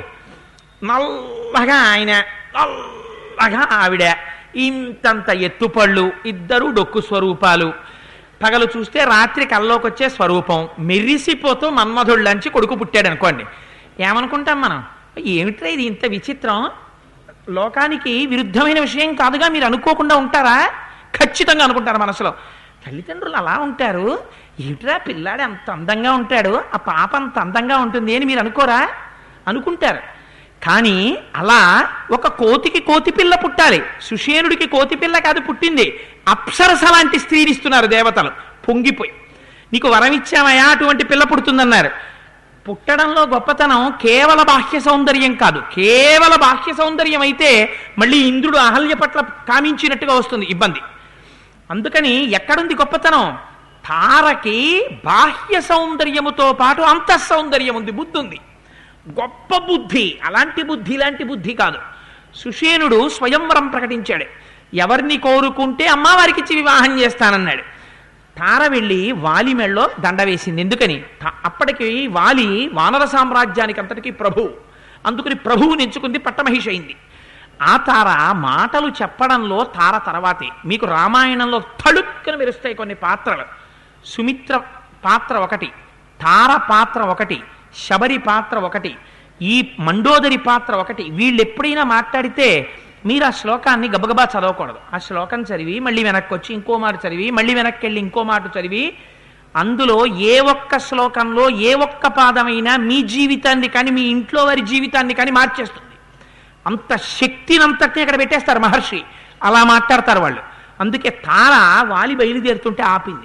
నల్లగా ఆయన నల్లగా ఆవిడ ఇంతంత ఎత్తుపళ్ళు ఇద్దరు డొక్కు స్వరూపాలు పగలు చూస్తే రాత్రి కల్లోకి వచ్చే స్వరూపం మెరిసిపోతూ మన్మధుళ్ళంచి కొడుకు పుట్టాడు అనుకోండి ఏమనుకుంటాం మనం ఏమిట్రా ఇది ఇంత విచిత్రం లోకానికి విరుద్ధమైన విషయం కాదుగా మీరు అనుకోకుండా ఉంటారా ఖచ్చితంగా అనుకుంటారు మనసులో తల్లిదండ్రులు అలా ఉంటారు ఏమిట్రా పిల్లాడు అంత అందంగా ఉంటాడు ఆ పాప అంత అందంగా ఉంటుంది అని మీరు అనుకోరా అనుకుంటారు కానీ అలా ఒక కోతికి కోతి పిల్ల పుట్టాలి సుషేనుడికి కోతి పిల్ల కాదు పుట్టింది అప్సరస లాంటి స్త్రీనిస్తున్నారు దేవతలు పొంగిపోయి నీకు వరం ఇచ్చామయా అటువంటి పిల్ల పుడుతుందన్నారు పుట్టడంలో గొప్పతనం కేవల బాహ్య సౌందర్యం కాదు కేవల బాహ్య సౌందర్యం అయితే మళ్ళీ ఇంద్రుడు అహల్య పట్ల కామించినట్టుగా వస్తుంది ఇబ్బంది అందుకని ఎక్కడుంది గొప్పతనం తారకి బాహ్య సౌందర్యముతో పాటు అంతః సౌందర్యం ఉంది బుద్ధి ఉంది గొప్ప బుద్ధి అలాంటి బుద్ధి ఇలాంటి బుద్ధి కాదు సుషేనుడు స్వయంవరం ప్రకటించాడు ఎవరిని కోరుకుంటే అమ్మవారికి ఇచ్చి వివాహం చేస్తానన్నాడు తార వెళ్ళి వాలి మెళ్ళలో దండ వేసింది ఎందుకని తా- అప్పటికి వాలి వానర సామ్రాజ్యానికి అంతటికి ప్రభు అందుకని ప్రభువుని ఎంచుకుంది పట్టమహిషి అయింది ఆ తార మాటలు చెప్పడంలో తార తర్వాతే మీకు రామాయణంలో తళుక్కన మెరుస్తాయి కొన్ని పాత్రలు సుమిత్ర పాత్ర ఒకటి తార పాత్ర ఒకటి శబరి పాత్ర ఒకటి ఈ మండోదరి పాత్ర ఒకటి వీళ్ళు ఎప్పుడైనా మాట్లాడితే మీరు ఆ శ్లోకాన్ని గబగబా చదవకూడదు ఆ శ్లోకం చదివి మళ్ళీ వెనక్కి వచ్చి ఇంకో మాట చదివి మళ్ళీ వెనక్కి వెళ్ళి ఇంకో మాట చదివి అందులో ఏ ఒక్క శ్లోకంలో ఏ ఒక్క పాదమైనా మీ జీవితాన్ని కానీ మీ ఇంట్లో వారి జీవితాన్ని కానీ మార్చేస్తుంది అంత శక్తిని అంతటిని అక్కడ పెట్టేస్తారు మహర్షి అలా మాట్లాడతారు వాళ్ళు అందుకే తార వాలి బయలుదేరుతుంటే ఆపింది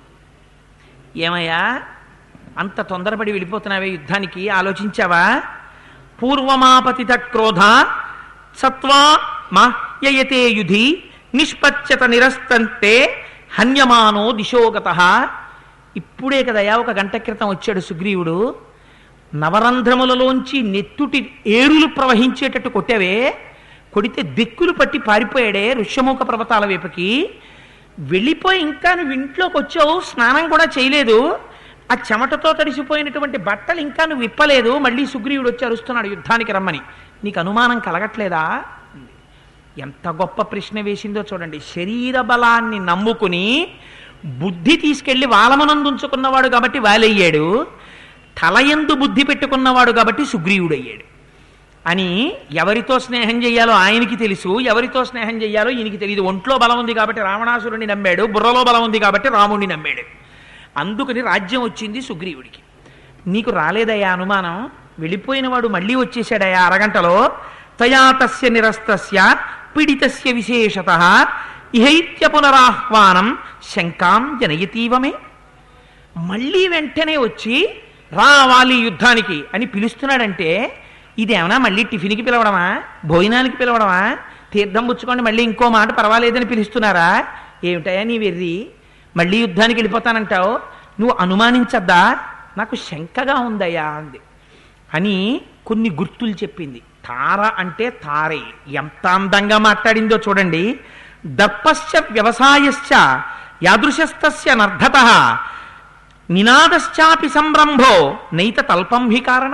ఏమయ్యా అంత తొందరపడి వెళ్ళిపోతున్నావే యుద్ధానికి ఆలోచించావా పూర్వమాపతిత క్రోధ సత్వా మాహ్యయతే యుధి నిష్పచ్చత నిరస్తంతే హన్యమానో దిశోగత ఇప్పుడే కదయా ఒక గంట క్రితం వచ్చాడు సుగ్రీవుడు నవరంధ్రములలోంచి నెత్తుటి ఏరులు ప్రవహించేటట్టు కొట్టావే కొడితే దిక్కులు పట్టి పారిపోయాడే ఋష్యముఖ పర్వతాల వైపుకి వెళ్ళిపోయి ఇంకా నువ్వు ఇంట్లోకి వచ్చావు స్నానం కూడా చేయలేదు ఆ చెమటతో తడిసిపోయినటువంటి బట్టలు ఇంకా నువ్వు విప్పలేదు మళ్ళీ సుగ్రీవుడు వచ్చి అరుస్తున్నాడు యుద్ధానికి రమ్మని నీకు అనుమానం కలగట్లేదా ఎంత గొప్ప ప్రశ్న వేసిందో చూడండి శరీర బలాన్ని నమ్ముకుని బుద్ధి తీసుకెళ్లి వాలమనందుంచుకున్నవాడు కాబట్టి వాలయ్యాడు తలయందు బుద్ధి పెట్టుకున్నవాడు కాబట్టి సుగ్రీవుడయ్యాడు అని ఎవరితో స్నేహం చేయాలో ఆయనకి తెలుసు ఎవరితో స్నేహం చేయాలో ఈయనకి తెలియదు ఒంట్లో బలం ఉంది కాబట్టి రావణాసురుడిని నమ్మాడు బుర్రలో బలం ఉంది కాబట్టి రాముడిని నమ్మాడు అందుకని రాజ్యం వచ్చింది సుగ్రీవుడికి నీకు రాలేదయ్యా అనుమానం వెళ్ళిపోయిన వాడు మళ్ళీ వచ్చేసాడయ్యా అరగంటలో తయా తస్య నిరస్తస్య పీడితస్య విశేషత ఇహైత్య పునరాహ్వానం శంకాం జనయతీవమే మళ్ళీ వెంటనే వచ్చి రావాలి యుద్ధానికి అని పిలుస్తున్నాడంటే ఇదేమన్నా మళ్ళీ టిఫిన్కి పిలవడమా భోజనానికి పిలవడమా తీర్థం పుచ్చుకోండి మళ్ళీ ఇంకో మాట పర్వాలేదని పిలుస్తున్నారా ఏమిటయా నీ వెర్రి మళ్ళీ యుద్ధానికి వెళ్ళిపోతానంటావు నువ్వు అనుమానించద్దా నాకు శంకగా ఉందయ్యా అంది అని కొన్ని గుర్తులు చెప్పింది తార అంటే తారే ఎంత అందంగా మాట్లాడిందో చూడండి దర్పశ్చ వ్యవసాయశ్చ యాదృశస్తస్య నర్ధత నినాదశ్చాపి సంరంభో నైత తల్పం హి కారణ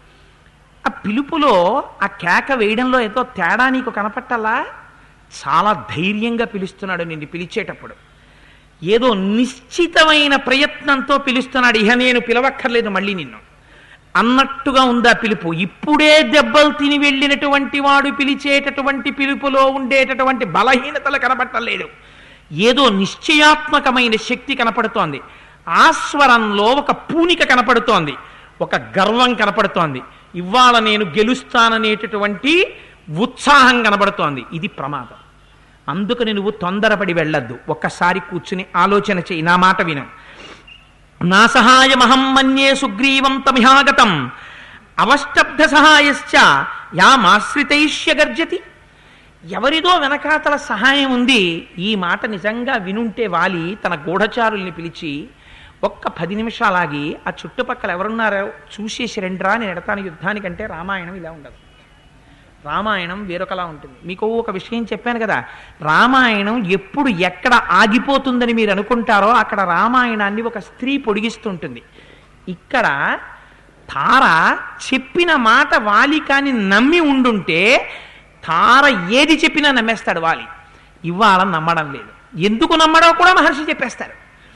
ఆ పిలుపులో ఆ కేక వేయడంలో ఏదో తేడా నీకు కనపట్టాలా చాలా ధైర్యంగా పిలుస్తున్నాడు నిన్ను పిలిచేటప్పుడు ఏదో నిశ్చితమైన ప్రయత్నంతో పిలుస్తున్నాడు ఇహ నేను పిలవక్కర్లేదు మళ్ళీ నిన్ను అన్నట్టుగా ఉందా పిలుపు ఇప్పుడే దెబ్బలు తిని వెళ్ళినటువంటి వాడు పిలిచేటటువంటి పిలుపులో ఉండేటటువంటి బలహీనతలు కనపట్టలేదు ఏదో నిశ్చయాత్మకమైన శక్తి కనపడుతోంది ఆస్వరంలో ఒక పూనిక కనపడుతోంది ఒక గర్వం కనపడుతోంది ఇవాళ నేను గెలుస్తాననేటటువంటి ఉత్సాహం కనబడుతోంది ఇది ప్రమాదం అందుకని నువ్వు తొందరపడి వెళ్ళొద్దు ఒక్కసారి కూర్చుని ఆలోచన చెయ్యి నా మాట విను నా సహాయమహం మన్యే సుగ్రీవం తమిహాగతం అవష్టబ్ధ సహాయశ్చ యామాశ్రితైష్య గర్జతి ఎవరిదో వెనకాతల సహాయం ఉంది ఈ మాట నిజంగా వినుంటే వాలి తన గూఢచారుల్ని పిలిచి ఒక్క పది నిమిషాలాగి ఆ చుట్టుపక్కల ఎవరున్నారో చూసేసి రెండ్రా నేను ఎడతాను యుద్ధానికంటే రామాయణం ఇలా ఉండదు రామాయణం వేరొకలా ఉంటుంది మీకు ఒక విషయం చెప్పాను కదా రామాయణం ఎప్పుడు ఎక్కడ ఆగిపోతుందని మీరు అనుకుంటారో అక్కడ రామాయణాన్ని ఒక స్త్రీ పొడిగిస్తుంటుంది ఇక్కడ తార చెప్పిన మాట వాలి కాని నమ్మి ఉండుంటే తార ఏది చెప్పినా నమ్మేస్తాడు వాలి ఇవాళ నమ్మడం లేదు ఎందుకు నమ్మడో కూడా మహర్షి చెప్పేస్తారు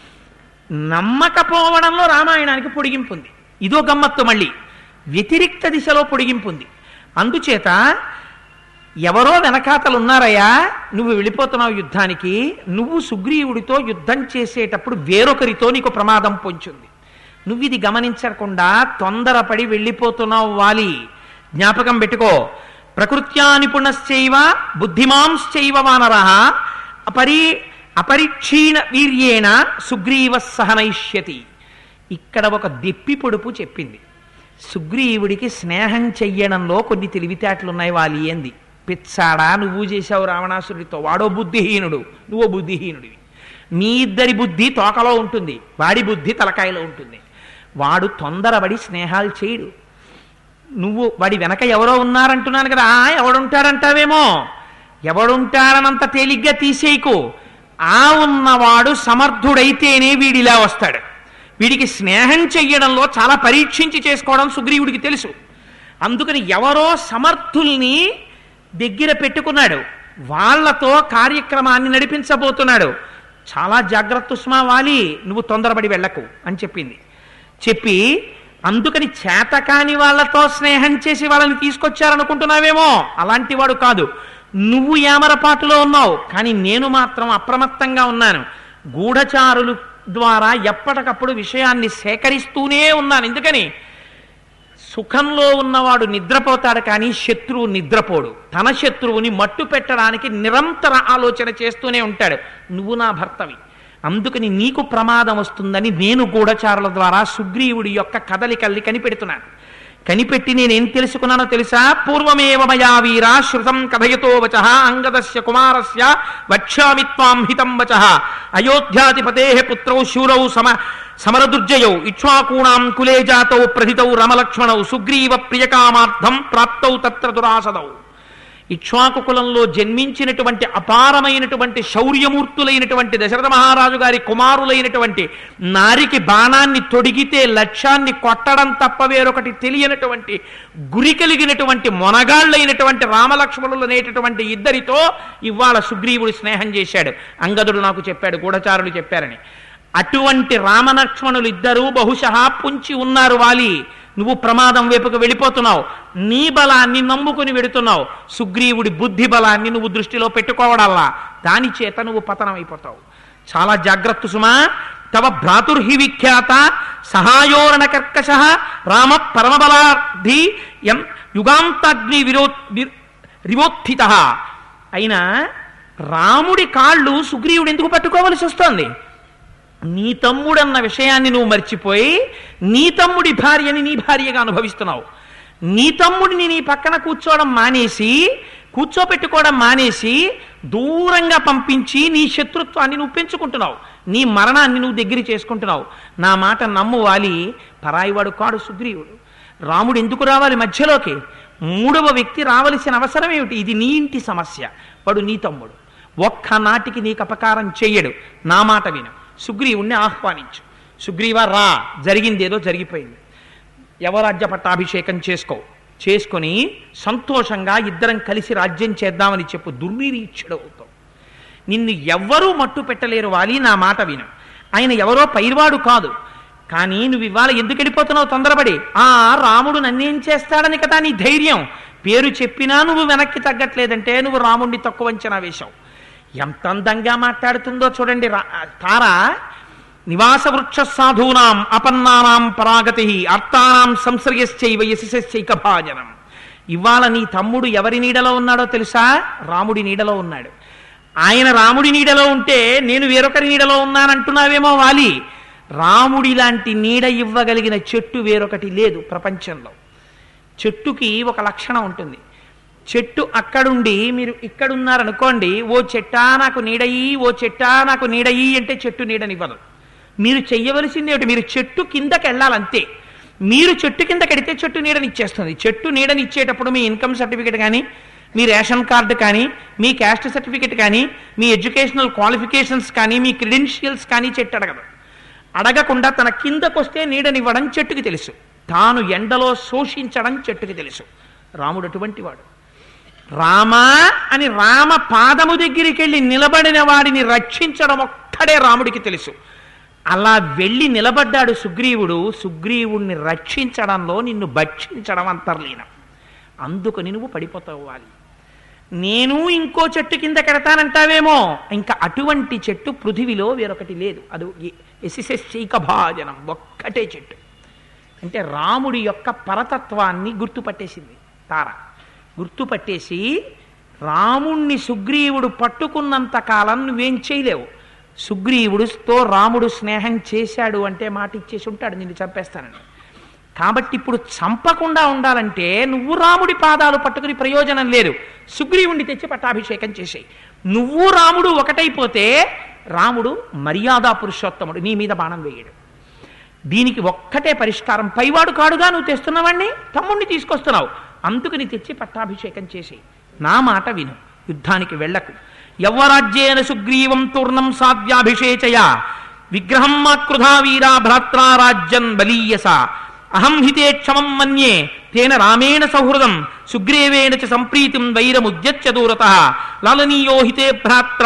నమ్మకపోవడంలో రామాయణానికి పొడిగింపు ఉంది ఇదో గమ్మత్తు మళ్ళీ వ్యతిరిక్త దిశలో పొడిగింపు ఉంది అందుచేత ఎవరో వెనకాతలు ఉన్నారయ్యా నువ్వు వెళ్ళిపోతున్నావు యుద్ధానికి నువ్వు సుగ్రీవుడితో యుద్ధం చేసేటప్పుడు వేరొకరితో నీకు ప్రమాదం పొంచుంది నువ్వు ఇది గమనించకుండా తొందరపడి వెళ్ళిపోతున్నావు వాలి జ్ఞాపకం పెట్టుకో ప్రకృత్యా నిపుణశ్చైవ బుద్ధిమాంశ్చైవ వానర అపరి అపరిక్షీణ వీర్యేణ సుగ్రీవ సహనయిష్యతి ఇక్కడ ఒక దెప్పి పొడుపు చెప్పింది సుగ్రీవుడికి స్నేహం చెయ్యడంలో కొన్ని తెలివితేటలున్నాయి వాలి ఏంది పిచ్చాడా నువ్వు చేశావు రావణాసురుడితో వాడో బుద్ధిహీనుడు నువ్వో బుద్ధిహీనుడివి మీ ఇద్దరి బుద్ధి తోకలో ఉంటుంది వాడి బుద్ధి తలకాయలో ఉంటుంది వాడు తొందరపడి స్నేహాలు చేయడు నువ్వు వాడి వెనక ఎవరో ఉన్నారంటున్నాను కదా ఆ ఎవడుంటాడంటావేమో ఎవడుంటాడనంత తేలిగ్గా తీసేయకు ఆ ఉన్నవాడు సమర్థుడైతేనే వీడిలా వస్తాడు వీడికి స్నేహం చెయ్యడంలో చాలా పరీక్షించి చేసుకోవడం సుగ్రీవుడికి తెలుసు అందుకని ఎవరో సమర్థుల్ని దగ్గర పెట్టుకున్నాడు వాళ్ళతో కార్యక్రమాన్ని నడిపించబోతున్నాడు చాలా జాగ్రత్త సుమా వాలి నువ్వు తొందరపడి వెళ్ళకు అని చెప్పింది చెప్పి అందుకని చేతకాని వాళ్ళతో స్నేహం చేసి వాళ్ళని తీసుకొచ్చారనుకుంటున్నావేమో అలాంటి వాడు కాదు నువ్వు ఏమరపాటులో ఉన్నావు కానీ నేను మాత్రం అప్రమత్తంగా ఉన్నాను గూఢచారులు ద్వారా ఎప్పటికప్పుడు విషయాన్ని సేకరిస్తూనే ఉన్నాను ఎందుకని సుఖంలో ఉన్నవాడు నిద్రపోతాడు కానీ శత్రువు నిద్రపోడు తన శత్రువుని మట్టు పెట్టడానికి నిరంతర ఆలోచన చేస్తూనే ఉంటాడు నువ్వు నా భర్తవి అందుకని నీకు ప్రమాదం వస్తుందని నేను గూఢచారుల ద్వారా సుగ్రీవుడి యొక్క కదలికల్ని కనిపెడుతున్నాను కనిపెట్టి నేనేం తెలుసుకున్నానో తెలుసా పూర్వమేవ మయా వీర శృతం కథయతో వచ అంగదస్య కుమారస్య వక్ష్యామి త్వాం హితం వచ అయోధ్యాధిపతే పుత్రౌ శూరౌ సమ సమరదుర్జయౌ ఇక్ష్వాకూణాం కులే జాతౌ ప్రథితౌ రమలక్ష్మణౌ సుగ్రీవ ప్రియకామార్థం ప్రాప్తౌ తత్ర దురాసదౌ ఇక్ష్వాకు కులంలో జన్మించినటువంటి అపారమైనటువంటి శౌర్యమూర్తులైనటువంటి దశరథ మహారాజు గారి కుమారులైనటువంటి నారికి బాణాన్ని తొడిగితే లక్ష్యాన్ని కొట్టడం తప్ప వేరొకటి తెలియనటువంటి గురి కలిగినటువంటి మొనగాళ్ళైనటువంటి రామలక్ష్మణులు అనేటటువంటి ఇద్దరితో ఇవాళ సుగ్రీవుడు స్నేహం చేశాడు అంగదుడు నాకు చెప్పాడు గూఢచారులు చెప్పారని అటువంటి రామలక్ష్మణులు ఇద్దరూ బహుశಃ పుంచి ఉన్నారు వాలి నువ్వు ప్రమాదం వైపుకు వెళ్ళిపోతున్నావు నీ బలాన్ని నమ్ముకుని వెడుతున్నావు సుగ్రీవుడి బుద్ధి బలాన్ని నువ్వు దృష్టిలో పెట్టుకోవడల్లా దాని చేత నువ్వు పతనం అయిపోతావు చాలా జాగ్రత్త సుమా తవ భ్రాతుర్హి విఖ్యాత సహాయోరణ కర్కశ రామ పరమబలార్థి ఎం యుగాంతాగ్ని విరో వి- రివోత్థిత అయినా రాముడి కాళ్ళు సుగ్రీవుడు ఎందుకు పట్టుకోవలసి వస్తోంది నీ తమ్ముడన్న విషయాన్ని నువ్వు మర్చిపోయి నీ తమ్ముడి భార్యని నీ భార్యగా అనుభవిస్తున్నావు నీ తమ్ముడిని నీ పక్కన కూర్చోవడం మానేసి కూర్చోపెట్టుకోవడం మానేసి దూరంగా పంపించి నీ శత్రుత్వాన్ని నువ్వు పెంచుకుంటున్నావు నీ మరణాన్ని నువ్వు దగ్గర చేసుకుంటున్నావు నా మాట నమ్ము వాలి పరాయివాడు కాడు సుగ్రీవుడు రాముడు ఎందుకు రావాలి మధ్యలోకి మూడవ వ్యక్తి రావలసిన అవసరం ఏమిటి ఇది నీ ఇంటి సమస్య వాడు నీ తమ్ముడు ఒక్క నాటికి నీకు అపకారం చెయ్యడు నా మాట విను సుగ్రీవుణ్ణి ఆహ్వానించు సుగ్రీవ రా జరిగిందేదో జరిగిపోయింది యవరాజ్య పట్టాభిషేకం చేసుకో చేసుకొని సంతోషంగా ఇద్దరం కలిసి రాజ్యం చేద్దామని చెప్పు దుర్నిరీక్షుడు అవుతావు నిన్ను ఎవ్వరూ మట్టు పెట్టలేరు వాలి నా మాట విను ఆయన ఎవరో పైర్వాడు కాదు కానీ నువ్వు ఇవాళ ఎందుకు వెళ్ళిపోతున్నావు తొందరపడి ఆ రాముడు నన్నేం చేస్తాడని కదా నీ ధైర్యం పేరు చెప్పినా నువ్వు వెనక్కి తగ్గట్లేదంటే నువ్వు రాముడిని తక్కువ అంచనా వేశావు ఎంత అందంగా మాట్లాడుతుందో చూడండి రా- తార నివాస వృక్ష సాధూనాం అపన్నానాం పరాగతి అర్థానాం సంశ్రయశ్చైవ యశశ్చైక భాజనం ఇవాళ నీ తమ్ముడు ఎవరి నీడలో ఉన్నాడో తెలుసా రాముడి నీడలో ఉన్నాడు ఆయన రాముడి నీడలో ఉంటే నేను వేరొకరి నీడలో ఉన్నానంటున్నావేమో వాలి రాముడి లాంటి నీడ ఇవ్వగలిగిన చెట్టు వేరొకటి లేదు ప్రపంచంలో చెట్టుకి ఒక లక్షణం ఉంటుంది చెట్టు అక్కడుండి మీరు ఇక్కడున్నారనుకోండి ఓ చెట్టా నాకు నీడయి ఓ చెట్టా నాకు నీడయి అంటే చెట్టు నీడనివ్వదు మీరు చెయ్యవలసింది ఏమిటి మీరు చెట్టు కిందకి వెళ్ళాలంతే మీరు చెట్టు కిందకి వెడితే చెట్టు నీడనిచ్చేస్తుంది చెట్టు నీడనిచ్చేటప్పుడు మీ ఇన్కమ్ సర్టిఫికేట్ కానీ మీ రేషన్ కార్డు కానీ మీ క్యాస్ట్ సర్టిఫికేట్ కానీ మీ ఎడ్యుకేషనల్ క్వాలిఫికేషన్స్ కానీ మీ క్రెడెన్షియల్స్ కానీ చెట్టు అడగదు అడగకుండా తన కిందకొస్తే నీడనివ్వడం చెట్టుకి తెలుసు తాను ఎండలో శోషించడం చెట్టుకి తెలుసు రాముడు అటువంటి వాడు రామా అని రామ పాదము దగ్గరికి వెళ్ళి నిలబడిన వాడిని రక్షించడం ఒక్కడే రాముడికి తెలుసు అలా వెళ్ళి నిలబడ్డాడు సుగ్రీవుడు సుగ్రీవుణ్ణి రక్షించడంలో నిన్ను భక్షించడం అంతర్లీనం అందుకని నువ్వు పడిపోతావాలి నేను ఇంకో చెట్టు కింద కడతానంటావేమో ఇంకా అటువంటి చెట్టు పృథివిలో వేరొకటి లేదు అది ఎసిసెస్చైక భాజనం ఒక్కటే చెట్టు అంటే రాముడి యొక్క పరతత్వాన్ని గుర్తుపట్టేసింది తార గుర్తుపట్టేసి రాముణ్ణి సుగ్రీవుడు పట్టుకున్నంత కాలం నువ్వేం చేయలేవు సుగ్రీవుడితో రాముడు స్నేహం చేశాడు అంటే మాట ఇచ్చేసి ఉంటాడు నిన్ను చంపేస్తానని కాబట్టి ఇప్పుడు చంపకుండా ఉండాలంటే నువ్వు రాముడి పాదాలు పట్టుకుని ప్రయోజనం లేదు సుగ్రీవుణ్ణి తెచ్చి పట్టాభిషేకం చేసేయి నువ్వు రాముడు ఒకటైపోతే రాముడు మర్యాదా పురుషోత్తముడు నీ మీద బాణం వేయడు దీనికి ఒక్కటే పరిష్కారం పైవాడు కాడుగా నువ్వు తెస్తున్నవాణ్ణి తమ్ముణ్ణి తీసుకొస్తున్నావు అందుకని తెచ్చి పట్టాభిషేకం చేసి నా మాట విను యుద్ధానికి వెళ్ళకు యవ్వరాజ్యేన సుగ్రీవం తూర్ణం సాధ్యాభిషేచయ విగ్రహం మాకృధా వీరా భ్రాత్రా రాజ్యం బలీయస అహం హితే క్షమం మన్యే తేన రామేణ సౌహృదం సుగ్రీవేణ చ సంప్రీతిం వైరముద్యచ్చ దూరత లాలనీయో హితే భ్రాత్ర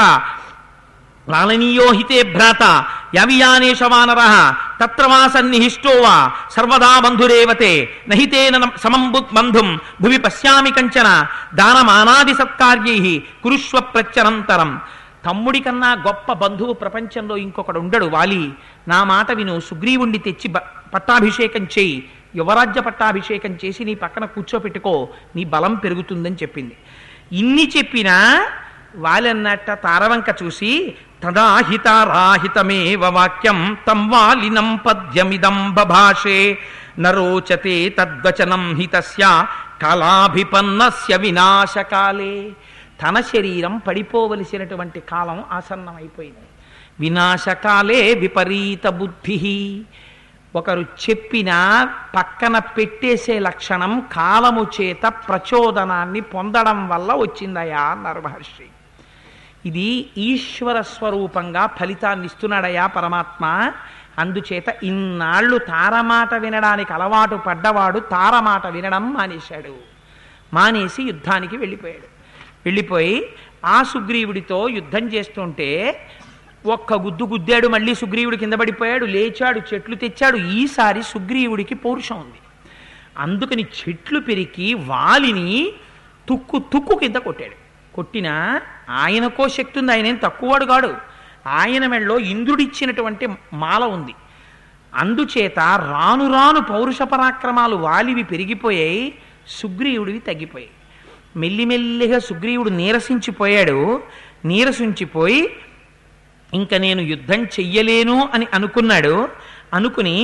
లాలనీయో హితే భ్రాత యవియానేష వానర తత్ర వా సన్నిహిష్టో వా సర్వదా బంధురేవతే నహితేన సమం బుద్ బంధుం భువి పశ్యామి కంచన దానమానాది సత్కార్యై కురుష్వ ప్రత్యనంతరం తమ్ముడి కన్నా గొప్ప బంధువు ప్రపంచంలో ఇంకొకడు ఉండడు వాలి నా మాట విను సుగ్రీవుణ్ణి తెచ్చి బ- పట్టాభిషేకం చేయి యువరాజ్య పట్టాభిషేకం చేసి నీ పక్కన కూర్చోపెట్టుకో నీ బలం పెరుగుతుందని చెప్పింది ఇన్ని చెప్పినా వాలన్నట్ట తారవంక చూసి తదా హితారాహితమేవ వాక్యం తం వాలినం పద్యమిదం బభాషే నరోచతే తద్వచనం హితస్య కళాభిపన్నస్య వినాశకాలే తన శరీరం పడిపోవలసినటువంటి కాలం ఆసన్నమైపోయింది వినాశకాలే విపరీత బుద్ధి ఒకరు చెప్పిన పక్కన పెట్టేసే లక్షణం కాలము చేత ప్రచోదనాన్ని పొందడం వల్ల వచ్చిందయా అన్నారు మహర్షి ఇది ఈశ్వర స్వరూపంగా ఫలితాన్ని ఇస్తున్నాడయా పరమాత్మ అందుచేత ఇన్నాళ్ళు తారమాట వినడానికి అలవాటు పడ్డవాడు తారమాట వినడం మానేశాడు మానేసి యుద్ధానికి వెళ్ళిపోయాడు వెళ్ళిపోయి ఆ సుగ్రీవుడితో యుద్ధం చేస్తుంటే ఒక్క గుద్దు గుద్దాడు మళ్ళీ సుగ్రీవుడు కింద పడిపోయాడు లేచాడు చెట్లు తెచ్చాడు ఈసారి సుగ్రీవుడికి పౌరుషం ఉంది అందుకని చెట్లు పెరికి వాలిని తుక్కు తుక్కు కింద కొట్టాడు కొట్టినా ఆయనకో శక్తి ఉంది ఆయన ఏం తక్కువవాడు కాడు ఆయన మెళ్ళలో ఇంద్రుడిచ్చినటువంటి మాల ఉంది అందుచేత రాను రాను పౌరుష పరాక్రమాలు వాలివి పెరిగిపోయాయి సుగ్రీవుడివి తగ్గిపోయాయి మెల్లిమెల్లిగా సుగ్రీవుడు నీరసించిపోయాడు నీరసించిపోయి ఇంక నేను యుద్ధం చెయ్యలేను అని అనుకున్నాడు అనుకుని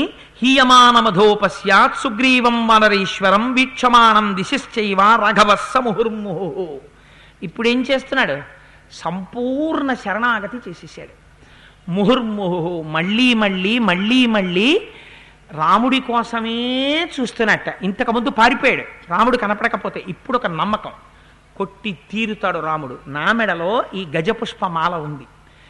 హీయమానమధోపశ్యాత్ సుగ్రీవం వనరీశ్వరం వీక్షమాణం దిశశ్చైవ రాఘవస్స ముహుర్ముహు ఇప్పుడు ఏం చేస్తున్నాడు సంపూర్ణ శరణాగతి చేసేసాడు ముహుర్ముహు మళ్ళీ మళ్ళీ మళ్ళీ మళ్ళీ రాముడి కోసమే చూస్తున్నట్ట ఇంతకుముందు పారిపోయాడు రాముడు కనపడకపోతే ఇప్పుడు ఒక నమ్మకం కొట్టి తీరుతాడు రాముడు నా మెడలో ఈ గజపుష్పమాల ఉంది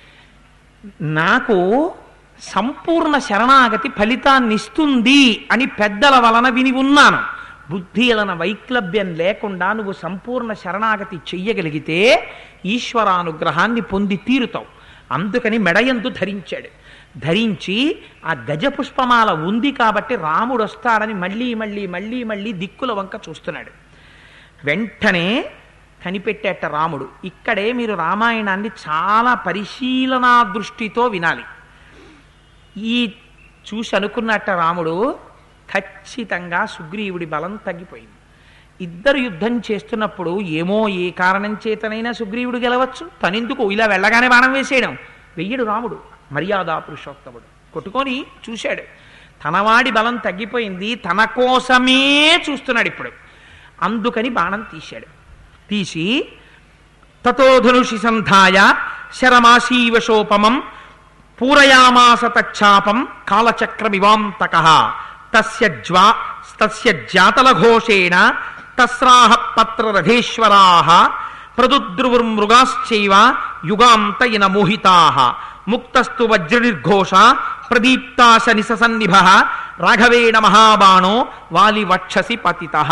నాకు సంపూర్ణ శరణాగతి ఫలితాన్ని ఇస్తుంది అని పెద్దల వలన విని ఉన్నాను బుద్ధి అలన వైక్లభ్యం లేకుండా నువ్వు సంపూర్ణ శరణాగతి చెయ్యగలిగితే ఈశ్వరానుగ్రహాన్ని పొంది తీరుతావు అందుకని మెడయందు ధరించాడు ధరించి ఆ గజపుష్పమాల ఉంది కాబట్టి రాముడు వస్తాడని మళ్ళీ మళ్ళీ మళ్ళీ మళ్ళీ దిక్కుల వంక చూస్తున్నాడు వెంటనే కనిపెట్టేట రాముడు ఇక్కడే మీరు రామాయణాన్ని చాలా పరిశీలనా దృష్టితో వినాలి ఈ చూసి అనుకున్నట్ట రాముడు ఖచ్చితంగా సుగ్రీవుడి బలం తగ్గిపోయింది ఇద్దరు యుద్ధం చేస్తున్నప్పుడు ఏమో ఏ కారణం చేతనైనా సుగ్రీవుడు గెలవచ్చు తనెందుకు ఇలా వెళ్ళగానే బాణం వేసేయడం వెయ్యడు రాముడు మర్యాదా పురుషోత్తముడు కొట్టుకొని చూశాడు తనవాడి బలం తగ్గిపోయింది తన కోసమే చూస్తున్నాడు ఇప్పుడు అందుకని బాణం తీశాడు తీసి తతోధనుషి సంధాయ శరమాశీవశోపమం పూరయామాస తచ్చాపం కాలచక్రమివాంతక తస్య జ్వా తస్య జాతలఘోషేణ తస్రాహ పత్రరథేశ్వరాः ప్రదుద్రువుర్మృగాశ్చైవ యుగాంత ఇన మోహితాः ముక్తస్తు వజ్రనిర్ఘోష ప్రదీప్తాశ నిససన్నిభ రాఘవేణ మహాబాణో వాలి వక్షసి పతితః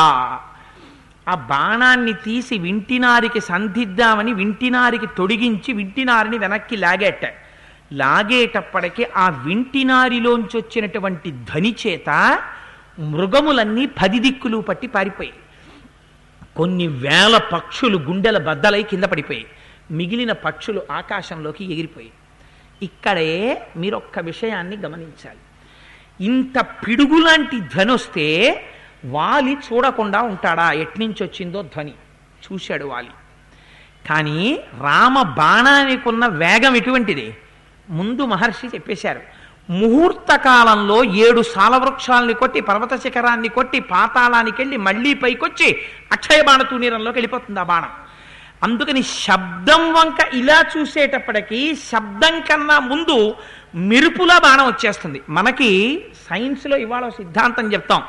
ఆ బాణాన్ని తీసి వింటినారికి సంధిద్దామని వింటినారికి తొడిగించి వింటినారిని వెనక్కి లాగేట లాగేటప్పటికి ఆ వింటినారిలోంచి వచ్చినటువంటి ధ్వని చేత మృగములన్నీ పది దిక్కులు పట్టి పారిపోయాయి కొన్ని వేల పక్షులు గుండెల బద్దలై కింద పడిపోయాయి మిగిలిన పక్షులు ఆకాశంలోకి ఎగిరిపోయాయి ఇక్కడే మీరు ఒక్క విషయాన్ని గమనించాలి ఇంత పిడుగులాంటి ధ్వని వస్తే వాలి చూడకుండా ఉంటాడా ఎట్నుంచి వచ్చిందో ధ్వని చూశాడు వాలి కానీ రామ బాణానికి ఉన్న వేగం ఎటువంటిది ముందు మహర్షి చెప్పేశారు ముహూర్త కాలంలో ఏడు సాలవృక్షాలని కొట్టి పర్వత శిఖరాన్ని కొట్టి పాతాళానికి వెళ్ళి మళ్ళీ పైకొచ్చి అక్షయ బాణ తూనీరంలోకి వెళ్ళిపోతుంది ఆ బాణం అందుకని శబ్దం వంక ఇలా చూసేటప్పటికీ శబ్దం కన్నా ముందు మెరుపులా బాణం వచ్చేస్తుంది మనకి సైన్స్లో ఇవాళ ఒక సిద్ధాంతం చెప్తాం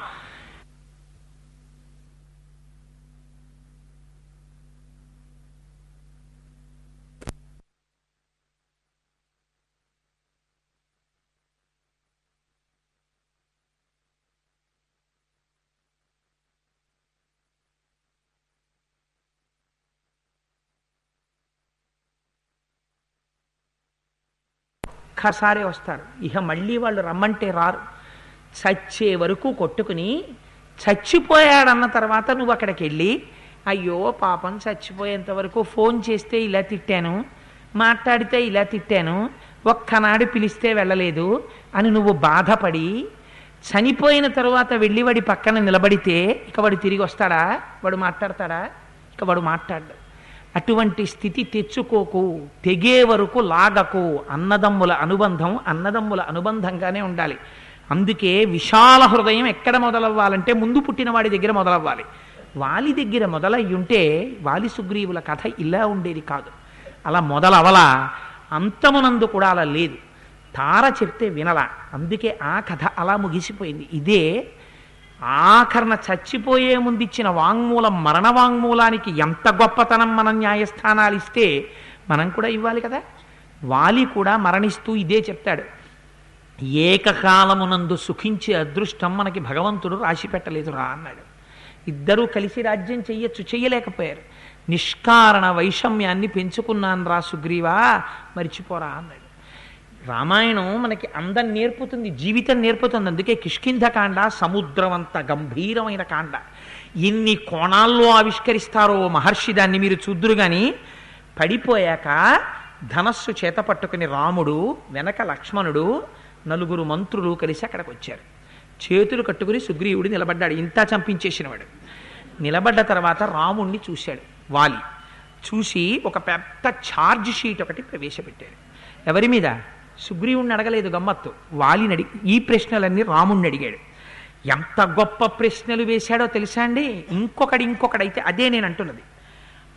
ఒక్కసారి వస్తారు ఇక మళ్ళీ వాళ్ళు రమ్మంటే రారు చచ్చే వరకు కొట్టుకుని చచ్చిపోయాడన్న తర్వాత నువ్వు అక్కడికి వెళ్ళి అయ్యో పాపం చచ్చిపోయేంత వరకు ఫోన్ చేస్తే ఇలా తిట్టాను మాట్లాడితే ఇలా తిట్టాను ఒక్కనాడు పిలిస్తే వెళ్ళలేదు అని నువ్వు బాధపడి చనిపోయిన తరువాత వెళ్ళి వాడి పక్కన నిలబడితే ఇక వాడు తిరిగి వస్తాడా వాడు మాట్లాడతాడా ఇక వాడు మాట్లాడు అటువంటి స్థితి తెచ్చుకోకు తెగే వరకు లాగకు అన్నదమ్ముల అనుబంధం అన్నదమ్ముల అనుబంధంగానే ఉండాలి అందుకే విశాల హృదయం ఎక్కడ మొదలవ్వాలంటే ముందు పుట్టిన వాడి దగ్గర మొదలవ్వాలి వాలి దగ్గర మొదలయ్యుంటే వాలి సుగ్రీవుల కథ ఇలా ఉండేది కాదు అలా మొదలవలా అంతమునందు కూడా అలా లేదు తార చెప్తే వినలా అందుకే ఆ కథ అలా ముగిసిపోయింది ఇదే ఆఖరణ చచ్చిపోయే ముందు ఇచ్చిన వాంగ్మూలం మరణ వాంగ్మూలానికి ఎంత గొప్పతనం మనం న్యాయస్థానాలు ఇస్తే మనం కూడా ఇవ్వాలి కదా వాలి కూడా మరణిస్తూ ఇదే చెప్తాడు ఏకకాలమునందు సుఖించే అదృష్టం మనకి భగవంతుడు రాసి పెట్టలేదు రా అన్నాడు ఇద్దరూ కలిసి రాజ్యం చెయ్యొచ్చు చెయ్యలేకపోయారు నిష్కారణ వైషమ్యాన్ని పెంచుకున్నాను రా సుగ్రీవా మరిచిపోరా అన్నాడు రామాయణం మనకి అందం నేర్పుతుంది జీవితం నేర్పుతుంది అందుకే కిష్కింధకాండ సముద్రం అంత గంభీరమైన కాండ ఎన్ని కోణాల్లో ఆవిష్కరిస్తారో మహర్షి దాన్ని మీరు చూద్దురు కానీ పడిపోయాక ధనస్సు చేత పట్టుకుని రాముడు వెనక లక్ష్మణుడు నలుగురు మంత్రులు కలిసి అక్కడికి వచ్చారు చేతులు కట్టుకుని సుగ్రీవుడు నిలబడ్డాడు ఇంత చంపించేసినవాడు నిలబడ్డ తర్వాత రాముణ్ణి చూశాడు వాలి చూసి ఒక పెద్ద ఛార్జ్ షీట్ ఒకటి ప్రవేశపెట్టాడు ఎవరి మీద సుగ్రీవుణ్ణి అడగలేదు గమ్మత్తు వాలిని అడిగి ఈ ప్రశ్నలన్నీ రాముణ్ణి అడిగాడు ఎంత గొప్ప ప్రశ్నలు వేశాడో తెలుసా అండి ఇంకొకటి ఇంకొకడైతే అదే నేను అంటున్నది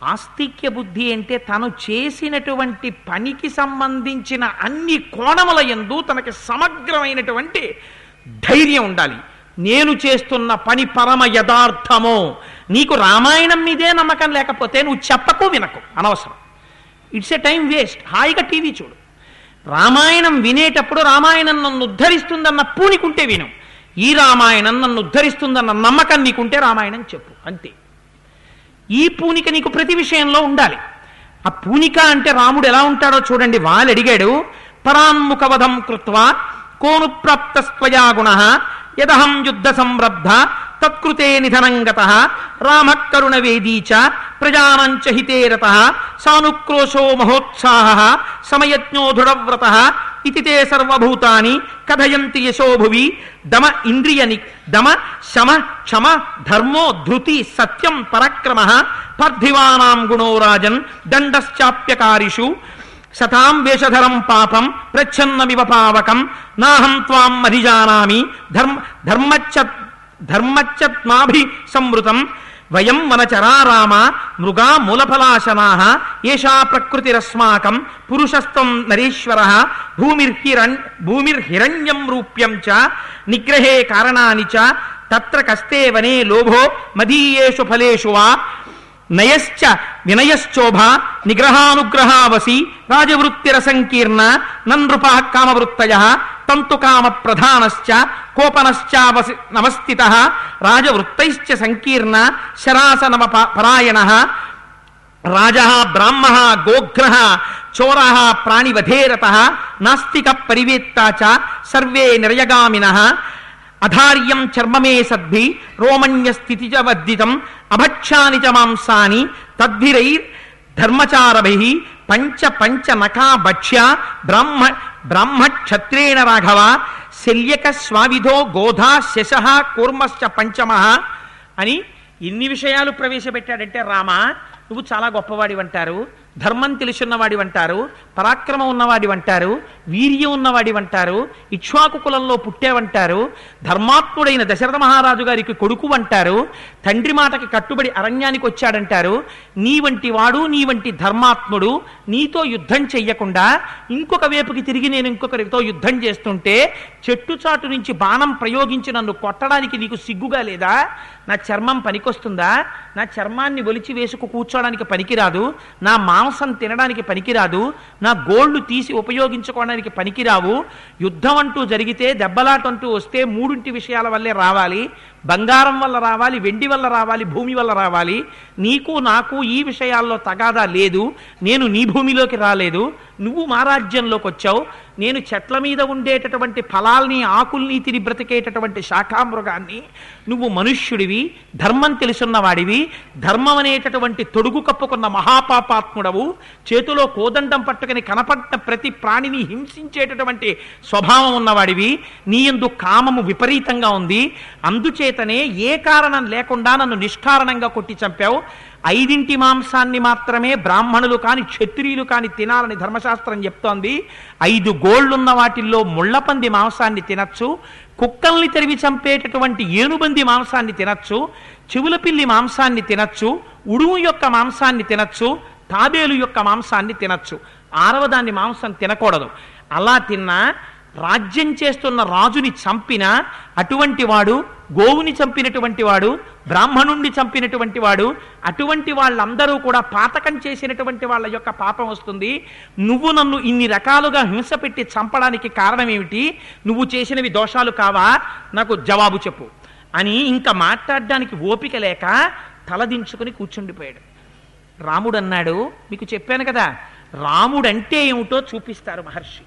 ఆస్తిక్య బుద్ధి అంటే తను చేసినటువంటి పనికి సంబంధించిన అన్ని కోణముల యందు తనకి సమగ్రమైనటువంటి ధైర్యం ఉండాలి నేను చేస్తున్న పని పరమ యథార్థమో నీకు రామాయణం మీదే నమ్మకం లేకపోతే నువ్వు చెప్పకు వినకు అనవసరం ఇట్స్ ఎ టైం వేస్ట్ హాయిగా టీవీ చూడు రామాయణం వినేటప్పుడు రామాయణం నన్ను ఉద్ధరిస్తుందన్న పూనికుంటే విను ఈ రామాయణం నన్ను ఉద్ధరిస్తుందన్న నమ్మకం నీకుంటే రామాయణం చెప్పు అంతే ఈ పూనిక నీకు ప్రతి విషయంలో ఉండాలి ఆ పూనిక అంటే రాముడు ఎలా ఉంటాడో చూడండి వాళ్ళు అడిగాడు పరాన్ముఖవధం కృత్వా కోను ప్రాప్తస్త్వయా గుణ యదహం యుద్ధ సంరబ్ధ తత్కృతే నిధనంగత రామ కరుణ వేదీచ ప్రజానంచ హితే రత సానుక్రోశో మహోత్సాహ సమయజ్ఞో దృఢవ్రత ఇతి తే సర్వభూతాని కథయంతి యశోభువి దమ ఇంద్రియ ని దమ శమ క్షమ ధర్మో ధృతి సత్యం పరక్రమ పార్థివానాం గుణో రాజన్ దండశ్చాప్యకారిషు సతాం వేషధరం పాపం ప్రచ్ఛన్నమివ పావకం నాహం త్వాం అధిజానామి ధర్మ ధర్మచ్చ ధర్మచ్చత్మాభి సంవృతం వయం వనచరారామ మృగా మూలఫలాశనా ఏషా ప్రకృతిరస్మాకం పురుషస్తం నరేశ్వర భూమిర్హిరణ్ భూమిర్హిరణ్యం రూప్యం చ నిగ్రహే కారణాని చ తత్ర కస్తే వనే లోభో మదీయేషు ఫలేషు వా నయశ్చ వినయశ్చోభ నిగ్రహానుగ్రహావసి రాజవృత్తిరసంకీర్ణ నృపా కామవృత్తయ తంతుకామ ప్రధానశ్చ కోపనశ్చావసి నమస్థిత రాజవృత్తైశ్చ సంకీర్ణ శరాసనమ పరాయణ రాజ బ్రాహ్మ గోఘ్ర చోర ప్రాణివధేరత నాస్తిక పరివేత్తా చ సర్వే నిర్యగామిన అధార్యం చర్మమే సద్భి రోమణ్య స్థితి చ వర్ధితం అభక్షాని చ మాంసాని తద్భిరైర్ ధర్మచారభి పంచ పంచ నఖా భక్ష్య బ్రాహ్మ బ్రాహ్మ క్షత్రేణ రాఘవ శల్యక స్వావిధో గోధా శశ కూర్మశ్చ పంచమ అని ఇన్ని విషయాలు ప్రవేశపెట్టాడంటే రామ నువ్వు చాలా గొప్పవాడి అంటారు ధర్మం తెలుసున్నవాడి అంటారు పరాక్రమం ఉన్నవాడి అంటారు వీర్యం ఉన్నవాడి అంటారు ఇక్ష్వాకు కులంలో పుట్టేవంటారు ధర్మాత్ముడైన దశరథ మహారాజు గారికి కొడుకు అంటారు తండ్రి మాటకి కట్టుబడి అరణ్యానికి వచ్చాడంటారు నీ వంటి వాడు నీ వంటి ధర్మాత్ముడు నీతో యుద్ధం చెయ్యకుండా ఇంకొక వైపుకి తిరిగి నేను ఇంకొకరితో యుద్ధం చేస్తుంటే చెట్టు చాటు నుంచి బాణం ప్రయోగించి నన్ను కొట్టడానికి నీకు సిగ్గుగా లేదా నా చర్మం పనికొస్తుందా నా చర్మాన్ని ఒలిచి వేసుకు కూర్చోడానికి పనికిరాదు నా మాంసం తినడానికి పనికిరాదు నా గోళ్లు తీసి ఉపయోగించుకోవడానికి పనికిరావు యుద్ధం అంటూ జరిగితే దెబ్బలాటంటూ వస్తే మూడింటి విషయాల వల్లే రావాలి బంగారం వల్ల రావాలి వెండి వల్ల రావాలి భూమి వల్ల రావాలి నీకు నాకు ఈ విషయాల్లో తగాదా లేదు నేను నీ భూమిలోకి రాలేదు నువ్వు మా రాజ్యంలోకి వచ్చావు నేను చెట్ల మీద ఉండేటటువంటి ఫలాల్ని ఆకుల్ని తిని బ్రతికేటటువంటి శాఖామృగాన్ని నువ్వు మనుష్యుడివి ధర్మం తెలుసున్నవాడివి ధర్మం అనేటటువంటి తొడుగు కప్పుకున్న మహాపాపాత్ముడవు చేతిలో కోదండం పట్టుకుని కనపడిన ప్రతి ప్రాణిని హింసించేటటువంటి స్వభావం ఉన్నవాడివి నీ ఎందు కామము విపరీతంగా ఉంది అందుచేతనే ఏ కారణం లేకుండా నన్ను నిష్కారణంగా కొట్టి చంపావు ఐదింటి మాంసాన్ని మాత్రమే బ్రాహ్మణులు కాని క్షత్రియులు కాని తినాలని ధర్మశాస్త్రం చెప్తోంది ఐదు గోళ్లున్న వాటిల్లో ముళ్ళపంది మాంసాన్ని తినచ్చు కుక్కల్ని తెరివి చంపేటటువంటి ఏనుబంది మాంసాన్ని తినచ్చు చెవుల పిల్లి మాంసాన్ని తినచ్చు ఉడుము యొక్క మాంసాన్ని తినచ్చు తాబేలు యొక్క మాంసాన్ని తినచ్చు ఆరవదాన్ని మాంసం తినకూడదు అలా తిన్నా రాజ్యం చేస్తున్న రాజుని చంపిన అటువంటి వాడు గోవుని చంపినటువంటి వాడు బ్రాహ్మణుణ్ణి చంపినటువంటి వాడు అటువంటి వాళ్ళందరూ కూడా పాతకం చేసినటువంటి వాళ్ళ యొక్క పాపం వస్తుంది నువ్వు నన్ను ఇన్ని రకాలుగా హింస పెట్టి చంపడానికి కారణం ఏమిటి నువ్వు చేసినవి దోషాలు కావా నాకు జవాబు చెప్పు అని ఇంకా మాట్లాడడానికి ఓపిక లేక తలదించుకుని కూర్చుండిపోయాడు రాముడు అన్నాడు మీకు చెప్పాను కదా రాముడంటే ఏమిటో చూపిస్తారు మహర్షి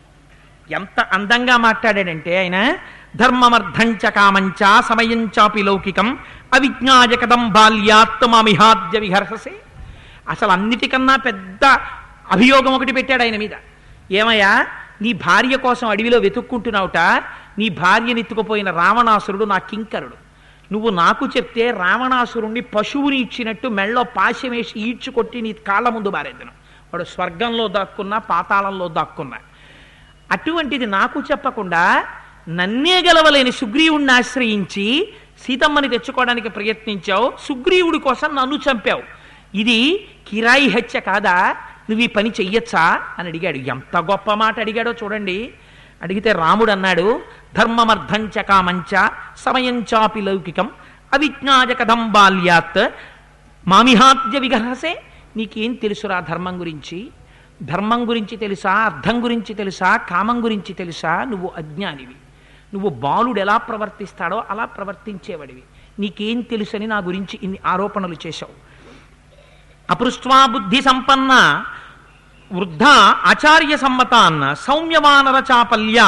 ఎంత అందంగా మాట్లాడాడంటే ఆయన ధర్మమర్థంచ కామంచ సమయంచాపి లౌకికం అవిజ్ఞాయకదం బాల్యాత్మమిహాద్య విహర్షసే అసలు అన్నిటికన్నా పెద్ద అభియోగం ఒకటి పెట్టాడు ఆయన మీద ఏమయ్యా నీ భార్య కోసం అడవిలో వెతుక్కుంటున్నావుట నీ భార్యని ఎత్తుకుపోయిన రావణాసురుడు నా కింకరుడు నువ్వు నాకు చెప్తే రావణాసురుణ్ణి పశువుని ఇచ్చినట్టు మెళ్ళో పాశం వేసి ఈడ్చుకొట్టి నీ కాళ్ళ ముందు బారేద్దను వాడు స్వర్గంలో దాక్కున్నా పాతాళంలో దాక్కున్నా అటువంటిది నాకు చెప్పకుండా నన్నే గెలవలేని సుగ్రీవుణ్ణి ఆశ్రయించి సీతమ్మని తెచ్చుకోవడానికి ప్రయత్నించావు సుగ్రీవుడి కోసం నన్ను చంపావు ఇది కిరాయి హత్య కాదా నువ్వు ఈ పని చెయ్యొచ్చా అని అడిగాడు ఎంత గొప్ప మాట అడిగాడో చూడండి అడిగితే రాముడు అన్నాడు ధర్మమర్థంచ కామంచ సమయంచాపి లౌకికం అవిజ్ఞాజకదం బాల్యాత్ మామిహాద్య విగర్హసే నీకేం తెలుసురా ధర్మం గురించి ధర్మం గురించి తెలుసా అర్థం గురించి తెలుసా కామం గురించి తెలుసా నువ్వు అజ్ఞానివి నువ్వు బాలుడు ఎలా ప్రవర్తిస్తాడో అలా ప్రవర్తించేవాడివి నీకేం తెలుసని నా గురించి ఇన్ని ఆరోపణలు చేశావు అపృష్ట్వా బుద్ధి సంపన్న వృద్ధ ఆచార్య సమ్మతాన్న సౌమ్యవానర చాపల్య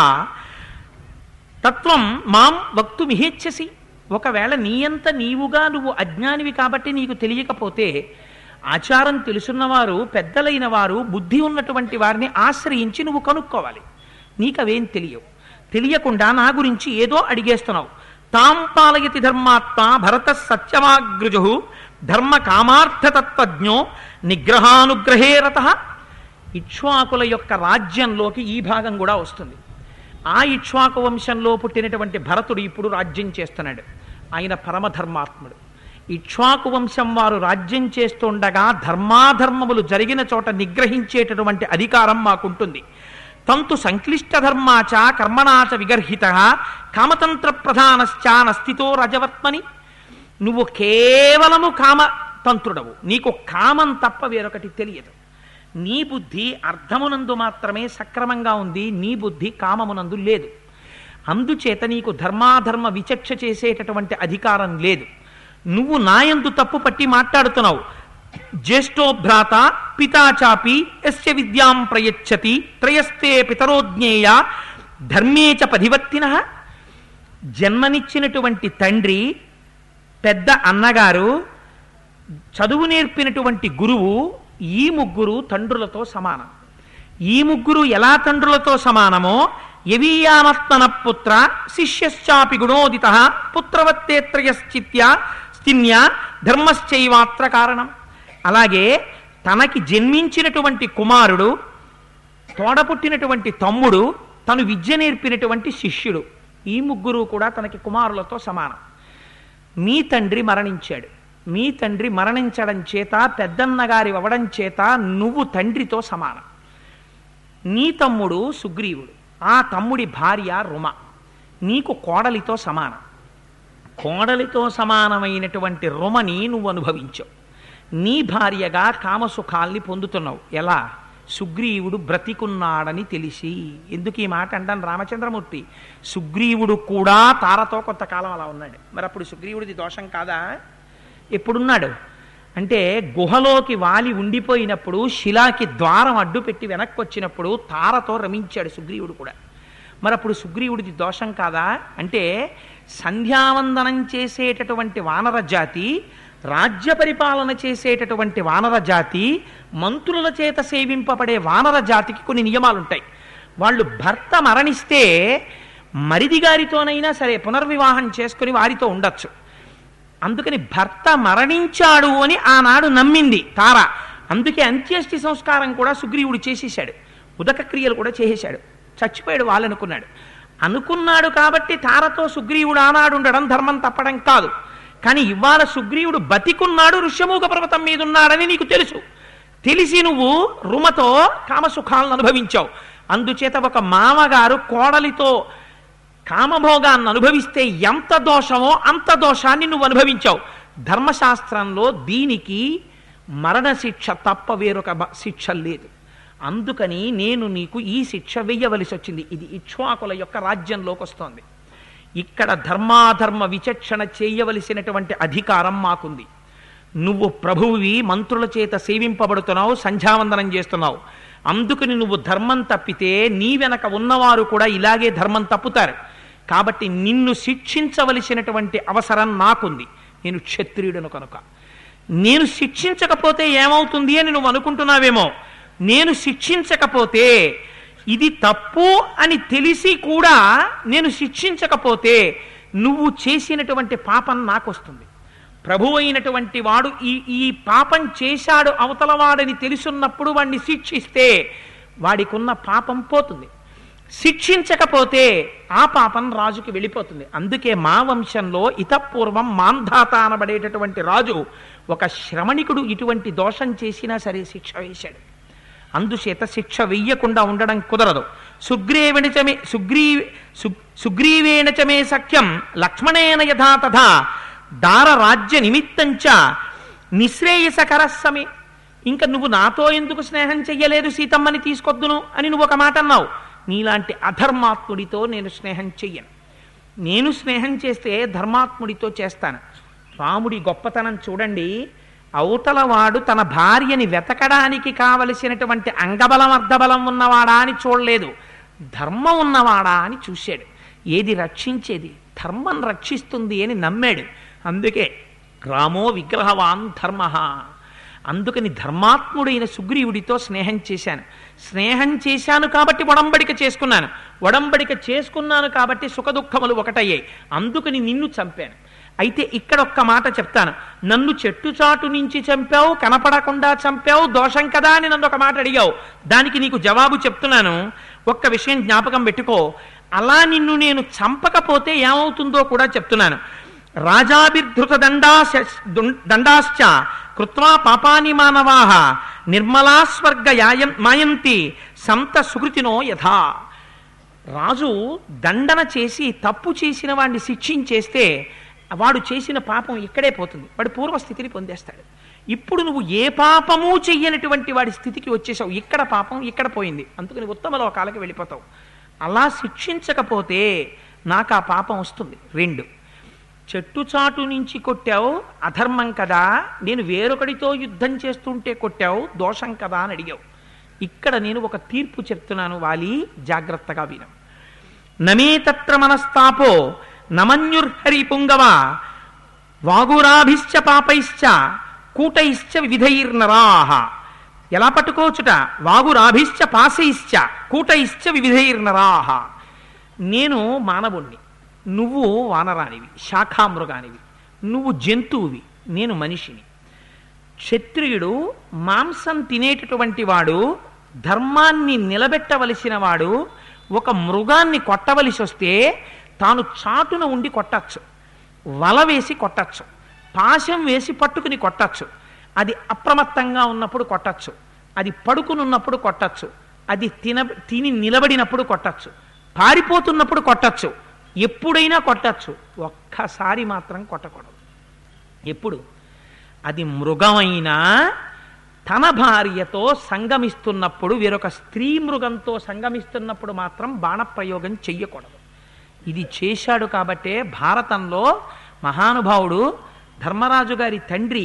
తత్వం మాం వక్తుమిహేచ్ఛసి ఒకవేళ నీయంత నీవుగా నువ్వు అజ్ఞానివి కాబట్టి నీకు తెలియకపోతే ఆచారం తెలుసున్నవారు పెద్దలైన వారు బుద్ధి ఉన్నటువంటి వారిని ఆశ్రయించి నువ్వు కనుక్కోవాలి నీకు అవేం తెలియవు తెలియకుండా నా గురించి ఏదో అడిగేస్తున్నావు తాం పాలయతి ధర్మాత్మ భరత సత్యమాగ్రజు ధర్మ కామార్థతత్వజ్ఞో నిగ్రహానుగ్రహే రత ఇక్ష్వాకుల యొక్క రాజ్యంలోకి ఈ భాగం కూడా వస్తుంది ఆ ఇక్ష్వాకు వంశంలో పుట్టినటువంటి భరతుడు ఇప్పుడు రాజ్యం చేస్తున్నాడు ఆయన పరమధర్మాత్ముడు ఇక్ష్వాకు వంశం వారు రాజ్యం చేస్తుండగా ధర్మాధర్మములు జరిగిన చోట నిగ్రహించేటటువంటి అధికారం మాకుంటుంది తంతు సంక్లిష్ట ధర్మాచ కర్మణాచ విగర్హిత కామతంత్ర ప్రధానశ్చ నస్థితో రజవర్త్మని నువ్వు కేవలము కామతంత్రుడవు నీకు కామం తప్ప వేరొకటి తెలియదు నీ బుద్ధి అర్థమునందు మాత్రమే సక్రమంగా ఉంది నీ బుద్ధి కామమునందు లేదు అందుచేత నీకు ధర్మాధర్మ విచక్ష చేసేటటువంటి అధికారం లేదు నువ్వు నాయందు తప్పు పట్టి మాట్లాడుతున్నావు జ్యేష్ఠో భ్రాత పితాచాపి ఎస్య విద్యాం ప్రయచ్చతి త్రయస్తే పితరోజ్ఞేయ ధర్మే చ పధివత్తిన జన్మనిచ్చినటువంటి తండ్రి పెద్ద అన్నగారు చదువు నేర్పినటువంటి గురువు ఈ ముగ్గురు తండ్రులతో సమానం ఈ ముగ్గురు ఎలా తండ్రులతో సమానమో యవీయామత్మన పుత్ర శిష్యశ్చాపి గుణోదిత పుత్రవత్తేత్రయశ్చిత్య స్థిన్య ధర్మశ్చైవాత్ర కారణం అలాగే తనకి జన్మించినటువంటి కుమారుడు తోడపుట్టినటువంటి తమ్ముడు తను విద్య నేర్పినటువంటి శిష్యుడు ఈ ముగ్గురు కూడా తనకి కుమారులతో సమానం మీ తండ్రి మరణించాడు మీ తండ్రి మరణించడం చేత పెద్దన్నగారి అవ్వడం చేత నువ్వు తండ్రితో సమానం నీ తమ్ముడు సుగ్రీవుడు ఆ తమ్ముడి భార్య రుమ నీకు కోడలితో సమానం కోడలితో సమానమైనటువంటి రుమని నువ్వు అనుభవించావు నీ భార్యగా కామసుఖాల్ని పొందుతున్నావు ఎలా సుగ్రీవుడు బ్రతికున్నాడని తెలిసి ఎందుకు ఈ మాట అంటాను రామచంద్రమూర్తి సుగ్రీవుడు కూడా తారతో కొంతకాలం అలా ఉన్నాడు మరి అప్పుడు సుగ్రీవుడిది దోషం కాదా ఎప్పుడున్నాడు అంటే గుహలోకి వాలి ఉండిపోయినప్పుడు శిలాకి ద్వారం అడ్డు పెట్టి వెనక్కి వచ్చినప్పుడు తారతో రమించాడు సుగ్రీవుడు కూడా మరి అప్పుడు సుగ్రీవుడిది దోషం కాదా అంటే సంధ్యావందనం చేసేటటువంటి వానర జాతి రాజ్య పరిపాలన చేసేటటువంటి వానర జాతి మంత్రుల చేత సేవింపబడే వానర జాతికి కొన్ని నియమాలుంటాయి వాళ్ళు భర్త మరణిస్తే మరిది గారితోనైనా సరే పునర్వివాహం చేసుకుని వారితో ఉండొచ్చు అందుకని భర్త మరణించాడు అని ఆనాడు నమ్మింది తార అందుకే అంత్యేష్టి సంస్కారం కూడా సుగ్రీవుడు చేసేశాడు ఉదక క్రియలు కూడా చేసేశాడు చచ్చిపోయాడు వాళ్ళనుకున్నాడు అనుకున్నాడు కాబట్టి తారతో సుగ్రీవుడు ఆనాడు ఉండడం ధర్మం తప్పడం కాదు కానీ ఇవాళ సుగ్రీవుడు బతికున్నాడు ఋష్యమూక పర్వతం మీద ఉన్నాడని నీకు తెలుసు తెలిసి నువ్వు రుమతో కామసుఖాలను అనుభవించావు అందుచేత ఒక మామగారు కోడలితో కామభోగాన్ని అనుభవిస్తే ఎంత దోషమో అంత దోషాన్ని నువ్వు అనుభవించావు ధర్మశాస్త్రంలో దీనికి మరణశిక్ష తప్ప వేరొక బ- శిక్ష లేదు అందుకని నేను నీకు ఈ శిక్ష వెయ్యవలసి వచ్చింది ఇది ఇక్ష్వాకుల యొక్క రాజ్యంలోకి వస్తోంది ఇక్కడ ధర్మాధర్మ విచక్షణ చేయవలసినటువంటి అధికారం మాకుంది నువ్వు ప్రభువువి మంత్రుల చేత సేవింపబడుతున్నావు సంధ్యావందనం చేస్తున్నావు అందుకని నువ్వు ధర్మం తప్పితే నీ వెనక ఉన్నవారు కూడా ఇలాగే ధర్మం తప్పుతారు కాబట్టి నిన్ను శిక్షించవలసినటువంటి అవసరం నాకుంది నేను క్షత్రియుడను కనుక నేను శిక్షించకపోతే ఏమవుతుంది అని నువ్వు అనుకుంటున్నావేమో నేను శిక్షించకపోతే ఇది తప్పు అని తెలిసి కూడా నేను శిక్షించకపోతే నువ్వు చేసినటువంటి పాపం నాకొస్తుంది ప్రభు అయినటువంటి వాడు ఈ ఈ పాపం చేశాడు అవతల వాడని తెలుసున్నప్పుడు వాడిని శిక్షిస్తే వాడికున్న పాపం పోతుంది శిక్షించకపోతే ఆ పాపం రాజుకి వెళ్ళిపోతుంది అందుకే మా వంశంలో ఇతపూర్వం మాంధాత అనబడేటటువంటి రాజు ఒక శ్రమణికుడు ఇటువంటి దోషం చేసినా సరే శిక్ష వేశాడు అందుచేత శిక్ష వెయ్యకుండా ఉండడం కుదరదు సుగ్రీవణిచమే సుగ్రీ సు- సుగ్రీవేణచమే సఖ్యం లక్ష్మణేన యథా తథా దార రాజ్య నిమిత్తంచ నిశ్రేయసకరస్సమే ఇంకా నువ్వు నాతో ఎందుకు స్నేహం చెయ్యలేదు సీతమ్మని తీసుకొద్దును అని నువ్వు ఒక మాట అన్నావు నీలాంటి అధర్మాత్ముడితో నేను స్నేహం చెయ్యను నేను స్నేహం చేస్తే ధర్మాత్ముడితో చేస్తాను రాముడి గొప్పతనం చూడండి అవతలవాడు తన భార్యని వెతకడానికి కావలసినటువంటి అంగబలం అర్ధబలం ఉన్నవాడా అని చూడలేదు ధర్మం ఉన్నవాడా అని చూశాడు ఏది రక్షించేది ధర్మం రక్షిస్తుంది అని నమ్మాడు అందుకే రామో విగ్రహవాన్ ధర్మ అందుకని ధర్మాత్ముడైన సుగ్రీవుడితో స్నేహం చేశాను స్నేహం చేశాను కాబట్టి ఒడంబడిక చేసుకున్నాను ఒడంబడిక చేసుకున్నాను కాబట్టి సుఖదుఖములు ఒకటయ్యాయి అందుకని నిన్ను చంపాను అయితే ఇక్కడ ఒక్క మాట చెప్తాను నన్ను చెట్టు చాటు నుంచి చంపావు కనపడకుండా చంపావు దోషం కదా అని నన్ను ఒక మాట అడిగావు దానికి నీకు జవాబు చెప్తున్నాను ఒక్క విషయం జ్ఞాపకం పెట్టుకో అలా నిన్ను నేను చంపకపోతే ఏమవుతుందో కూడా చెప్తున్నాను రాజాభిధృత దండాశ దండాశ్చ కృత్వా పాపాని మానవాహ నిర్మలా స్వర్గ యాయం మాయంతి సంత సుకృతినో యథా రాజు దండన చేసి తప్పు చేసిన వాడిని శిక్షించేస్తే వాడు చేసిన పాపం ఇక్కడే పోతుంది వాడు పూర్వస్థితిని పొందేస్తాడు ఇప్పుడు నువ్వు ఏ పాపము చెయ్యనటువంటి వాడి స్థితికి వచ్చేసావు ఇక్కడ పాపం ఇక్కడ పోయింది అందుకని ఉత్తమ లోకాలకు వెళ్ళిపోతావు అలా శిక్షించకపోతే నాకు ఆ పాపం వస్తుంది రెండు చెట్టు చాటు నుంచి కొట్టావు అధర్మం కదా నేను వేరొకడితో యుద్ధం చేస్తుంటే కొట్టావు దోషం కదా అని అడిగావు ఇక్కడ నేను ఒక తీర్పు చెప్తున్నాను వాలి జాగ్రత్తగా విను నమే తత్ర మనస్తాపో నమన్యుర్హరి పుంగవ వాగురాభిశ్చ పాపైశ్చ కూటైశ్చ వివిధైర్నరాహ ఎలా పట్టుకోవచ్చుట వాగురాభిశ్చ పాశైశ్చ కూటైశ్చ వివిధైర్నరాహ నేను మానవుణ్ణి నువ్వు వానరానివి శాఖామృగానివి నువ్వు జంతువువి నేను మనిషిని క్షత్రియుడు మాంసం తినేటటువంటి వాడు ధర్మాన్ని నిలబెట్టవలసిన వాడు ఒక మృగాన్ని కొట్టవలసి వస్తే తాను చాటున ఉండి కొట్టచ్చు వల వేసి కొట్టచ్చు పాశం వేసి పట్టుకుని కొట్టచ్చు అది అప్రమత్తంగా ఉన్నప్పుడు కొట్టచ్చు అది పడుకునున్నప్పుడు కొట్టచ్చు అది తిన తిని నిలబడినప్పుడు కొట్టచ్చు పారిపోతున్నప్పుడు కొట్టచ్చు ఎప్పుడైనా కొట్టచ్చు ఒక్కసారి మాత్రం కొట్టకూడదు ఎప్పుడు అది మృగమైనా తన భార్యతో సంగమిస్తున్నప్పుడు వేరొక స్త్రీ మృగంతో సంగమిస్తున్నప్పుడు మాత్రం బాణప్రయోగం చెయ్యకూడదు ఇది చేశాడు కాబట్టే భారతంలో మహానుభావుడు ధర్మరాజు గారి తండ్రి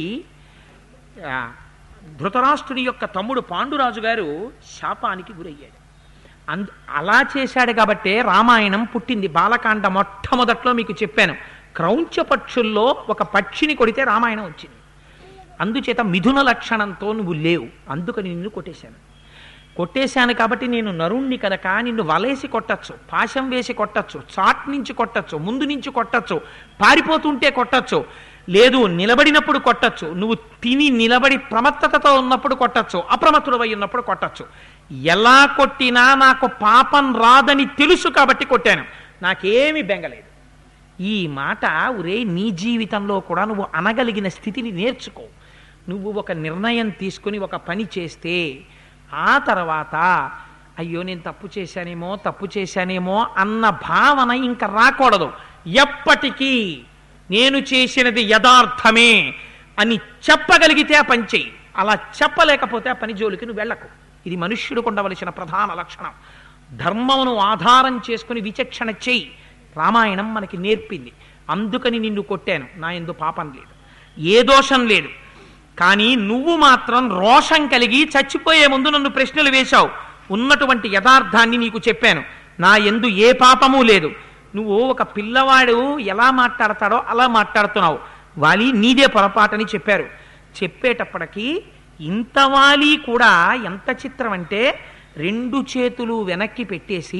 ఆ, ధృతరాష్ట్రుని యొక్క తమ్ముడు పాండురాజు గారు శాపానికి గురయ్యాడు అందు అలా చేశాడు కాబట్టే రామాయణం పుట్టింది బాలకాండ మొట్టమొదట్లో మీకు చెప్పాను క్రౌంచ పక్షుల్లో ఒక పక్షిని కొడితే రామాయణం వచ్చింది అందుచేత మిథున లక్షణంతో నువ్వు లేవు అందుకని నిన్ను కొట్టేశాను కొట్టేశాను కాబట్టి నేను నరుణ్ణి కనుక నిన్ను వలేసి కొట్టచ్చు పాశం వేసి కొట్టచ్చు చాట్ నుంచి కొట్టచ్చు ముందు నుంచి కొట్టచ్చు పారిపోతుంటే కొట్టచ్చు లేదు నిలబడినప్పుడు కొట్టచ్చు నువ్వు తిని నిలబడి ప్రమత్తతతో ఉన్నప్పుడు కొట్టచ్చు అప్రమత్తుడవై ఉన్నప్పుడు కొట్టచ్చు ఎలా కొట్టినా నాకు పాపం రాదని తెలుసు కాబట్టి కొట్టాను నాకేమీ బెంగలేదు ఈ మాట ఒరే నీ జీవితంలో కూడా నువ్వు అనగలిగిన స్థితిని నేర్చుకో నువ్వు ఒక నిర్ణయం తీసుకుని ఒక పని చేస్తే ఆ తర్వాత అయ్యో నేను తప్పు చేశానేమో తప్పు చేశానేమో అన్న భావన ఇంకా రాకూడదు ఎప్పటికీ నేను చేసినది యథార్థమే అని చెప్పగలిగితే ఆ పని చెయ్యి అలా చెప్పలేకపోతే ఆ పని జోలికి నువ్వు వెళ్ళకు ఇది మనుష్యుడికి ఉండవలసిన ప్రధాన లక్షణం ధర్మమును ఆధారం చేసుకుని విచక్షణ చెయ్యి రామాయణం మనకి నేర్పింది అందుకని నిన్ను కొట్టాను నా ఎందు పాపం లేదు ఏ దోషం లేదు కానీ నువ్వు మాత్రం రోషం కలిగి చచ్చిపోయే ముందు నన్ను ప్రశ్నలు వేశావు ఉన్నటువంటి యథార్థాన్ని నీకు చెప్పాను నా ఎందు ఏ పాపము లేదు నువ్వు ఒక పిల్లవాడు ఎలా మాట్లాడతాడో అలా మాట్లాడుతున్నావు వాలి నీదే పొరపాటని చెప్పారు చెప్పేటప్పటికీ ఇంత వాలి కూడా ఎంత చిత్రం అంటే రెండు చేతులు వెనక్కి పెట్టేసి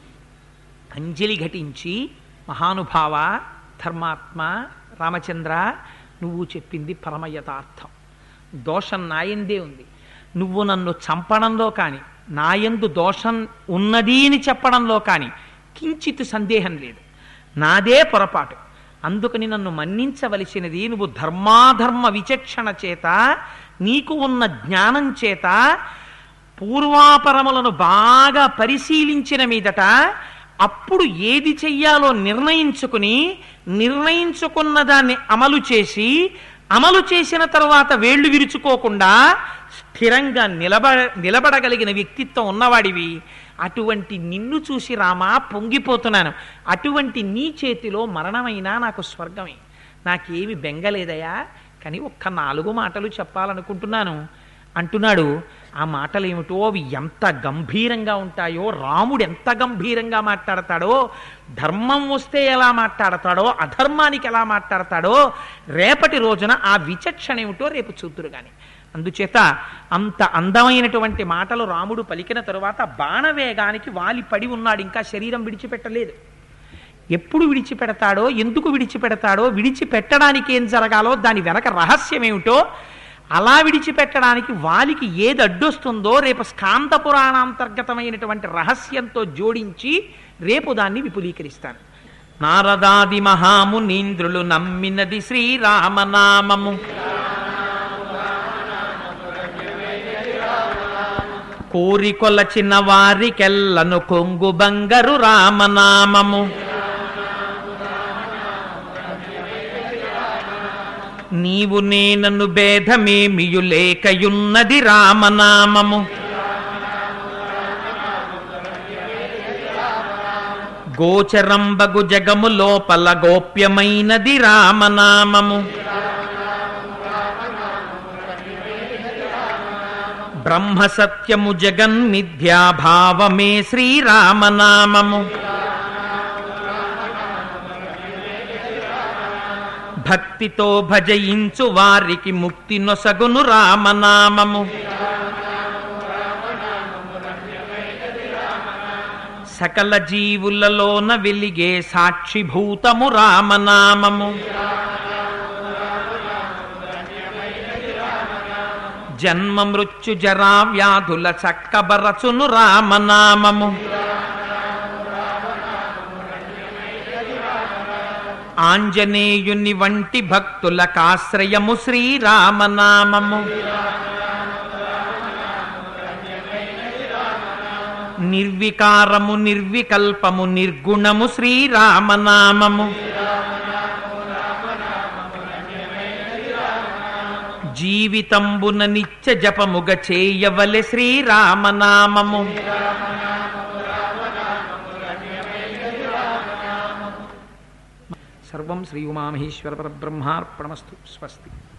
అంజలి ఘటించి మహానుభావ ధర్మాత్మ రామచంద్ర నువ్వు చెప్పింది పరమ యథార్థం దోషం నాయందే ఉంది నువ్వు నన్ను చంపడంలో కానీ నాయందు దోషం ఉన్నది అని చెప్పడంలో కానీ కించిత్ సందేహం లేదు నాదే పొరపాటు అందుకని నన్ను మన్నించవలసినది నువ్వు ధర్మాధర్మ విచక్షణ చేత నీకు ఉన్న జ్ఞానం చేత పూర్వాపరములను బాగా పరిశీలించిన మీదట అప్పుడు ఏది చెయ్యాలో నిర్ణయించుకుని నిర్ణయించుకున్న దాన్ని అమలు చేసి అమలు చేసిన తర్వాత వేళ్లు విరుచుకోకుండా స్థిరంగా నిలబ నిలబడగలిగిన వ్యక్తిత్వం ఉన్నవాడివి అటువంటి నిన్ను చూసి రామా పొంగిపోతున్నాను అటువంటి నీ చేతిలో మరణమైనా నాకు స్వర్గమే నాకేమి బెంగలేదయా కానీ ఒక్క నాలుగు మాటలు చెప్పాలనుకుంటున్నాను అంటున్నాడు ఆ మాటలు ఏమిటో అవి ఎంత గంభీరంగా ఉంటాయో రాముడు ఎంత గంభీరంగా మాట్లాడతాడో ధర్మం వస్తే ఎలా మాట్లాడతాడో అధర్మానికి ఎలా మాట్లాడతాడో రేపటి రోజున ఆ విచక్షణ ఏమిటో రేపు చూద్దురు కానీ అందుచేత అంత అందమైనటువంటి మాటలు రాముడు పలికిన తరువాత బాణవేగానికి వాలి పడి ఉన్నాడు ఇంకా శరీరం విడిచిపెట్టలేదు ఎప్పుడు విడిచిపెడతాడో ఎందుకు విడిచిపెడతాడో విడిచిపెట్టడానికి ఏం జరగాలో దాని వెనక రహస్యం ఏమిటో అలా విడిచిపెట్టడానికి వాలికి ఏది అడ్డొస్తుందో రేపు స్కాంత పురాణాంతర్గతమైనటువంటి రహస్యంతో జోడించి రేపు దాన్ని విపులీకరిస్తాను నారదాది మహామునీంద్రులు నమ్మినది శ్రీరామనామము కోరికొలచిన వారికెల్లను కొంగు బంగరు రామనామము నీవు నేనను భేదమేమియు లేకయున్నది రామనామము గోచరంబగు జగము లోపల గోప్యమైనది రామనామము బ్రహ్మ సత్యము జగన్మిథ్యాభావమే శ్రీరామనామము భక్తితో భజయించు వారికి ముక్తి నొసగును రామనామము సకల జీవులలోన వెలిగే సాక్షిభూతము రామనామము జన్మ మృత్యు జరా వ్యాధుల చక్కబరచును రామనామము ఆంజనేయుని వంటి భక్తులకాశ్రయము శ్రీరామనామము నిర్వికారము నిర్వికల్పము నిర్గుణము శ్రీరామనామము జీవితంబున నిత్య జపముగ చేయవలె శ్రీరామనామము సర్వం శ్రీ ఉమామహేశ్వర పరబ్రహ్మార్పణమస్తు స్వస్తి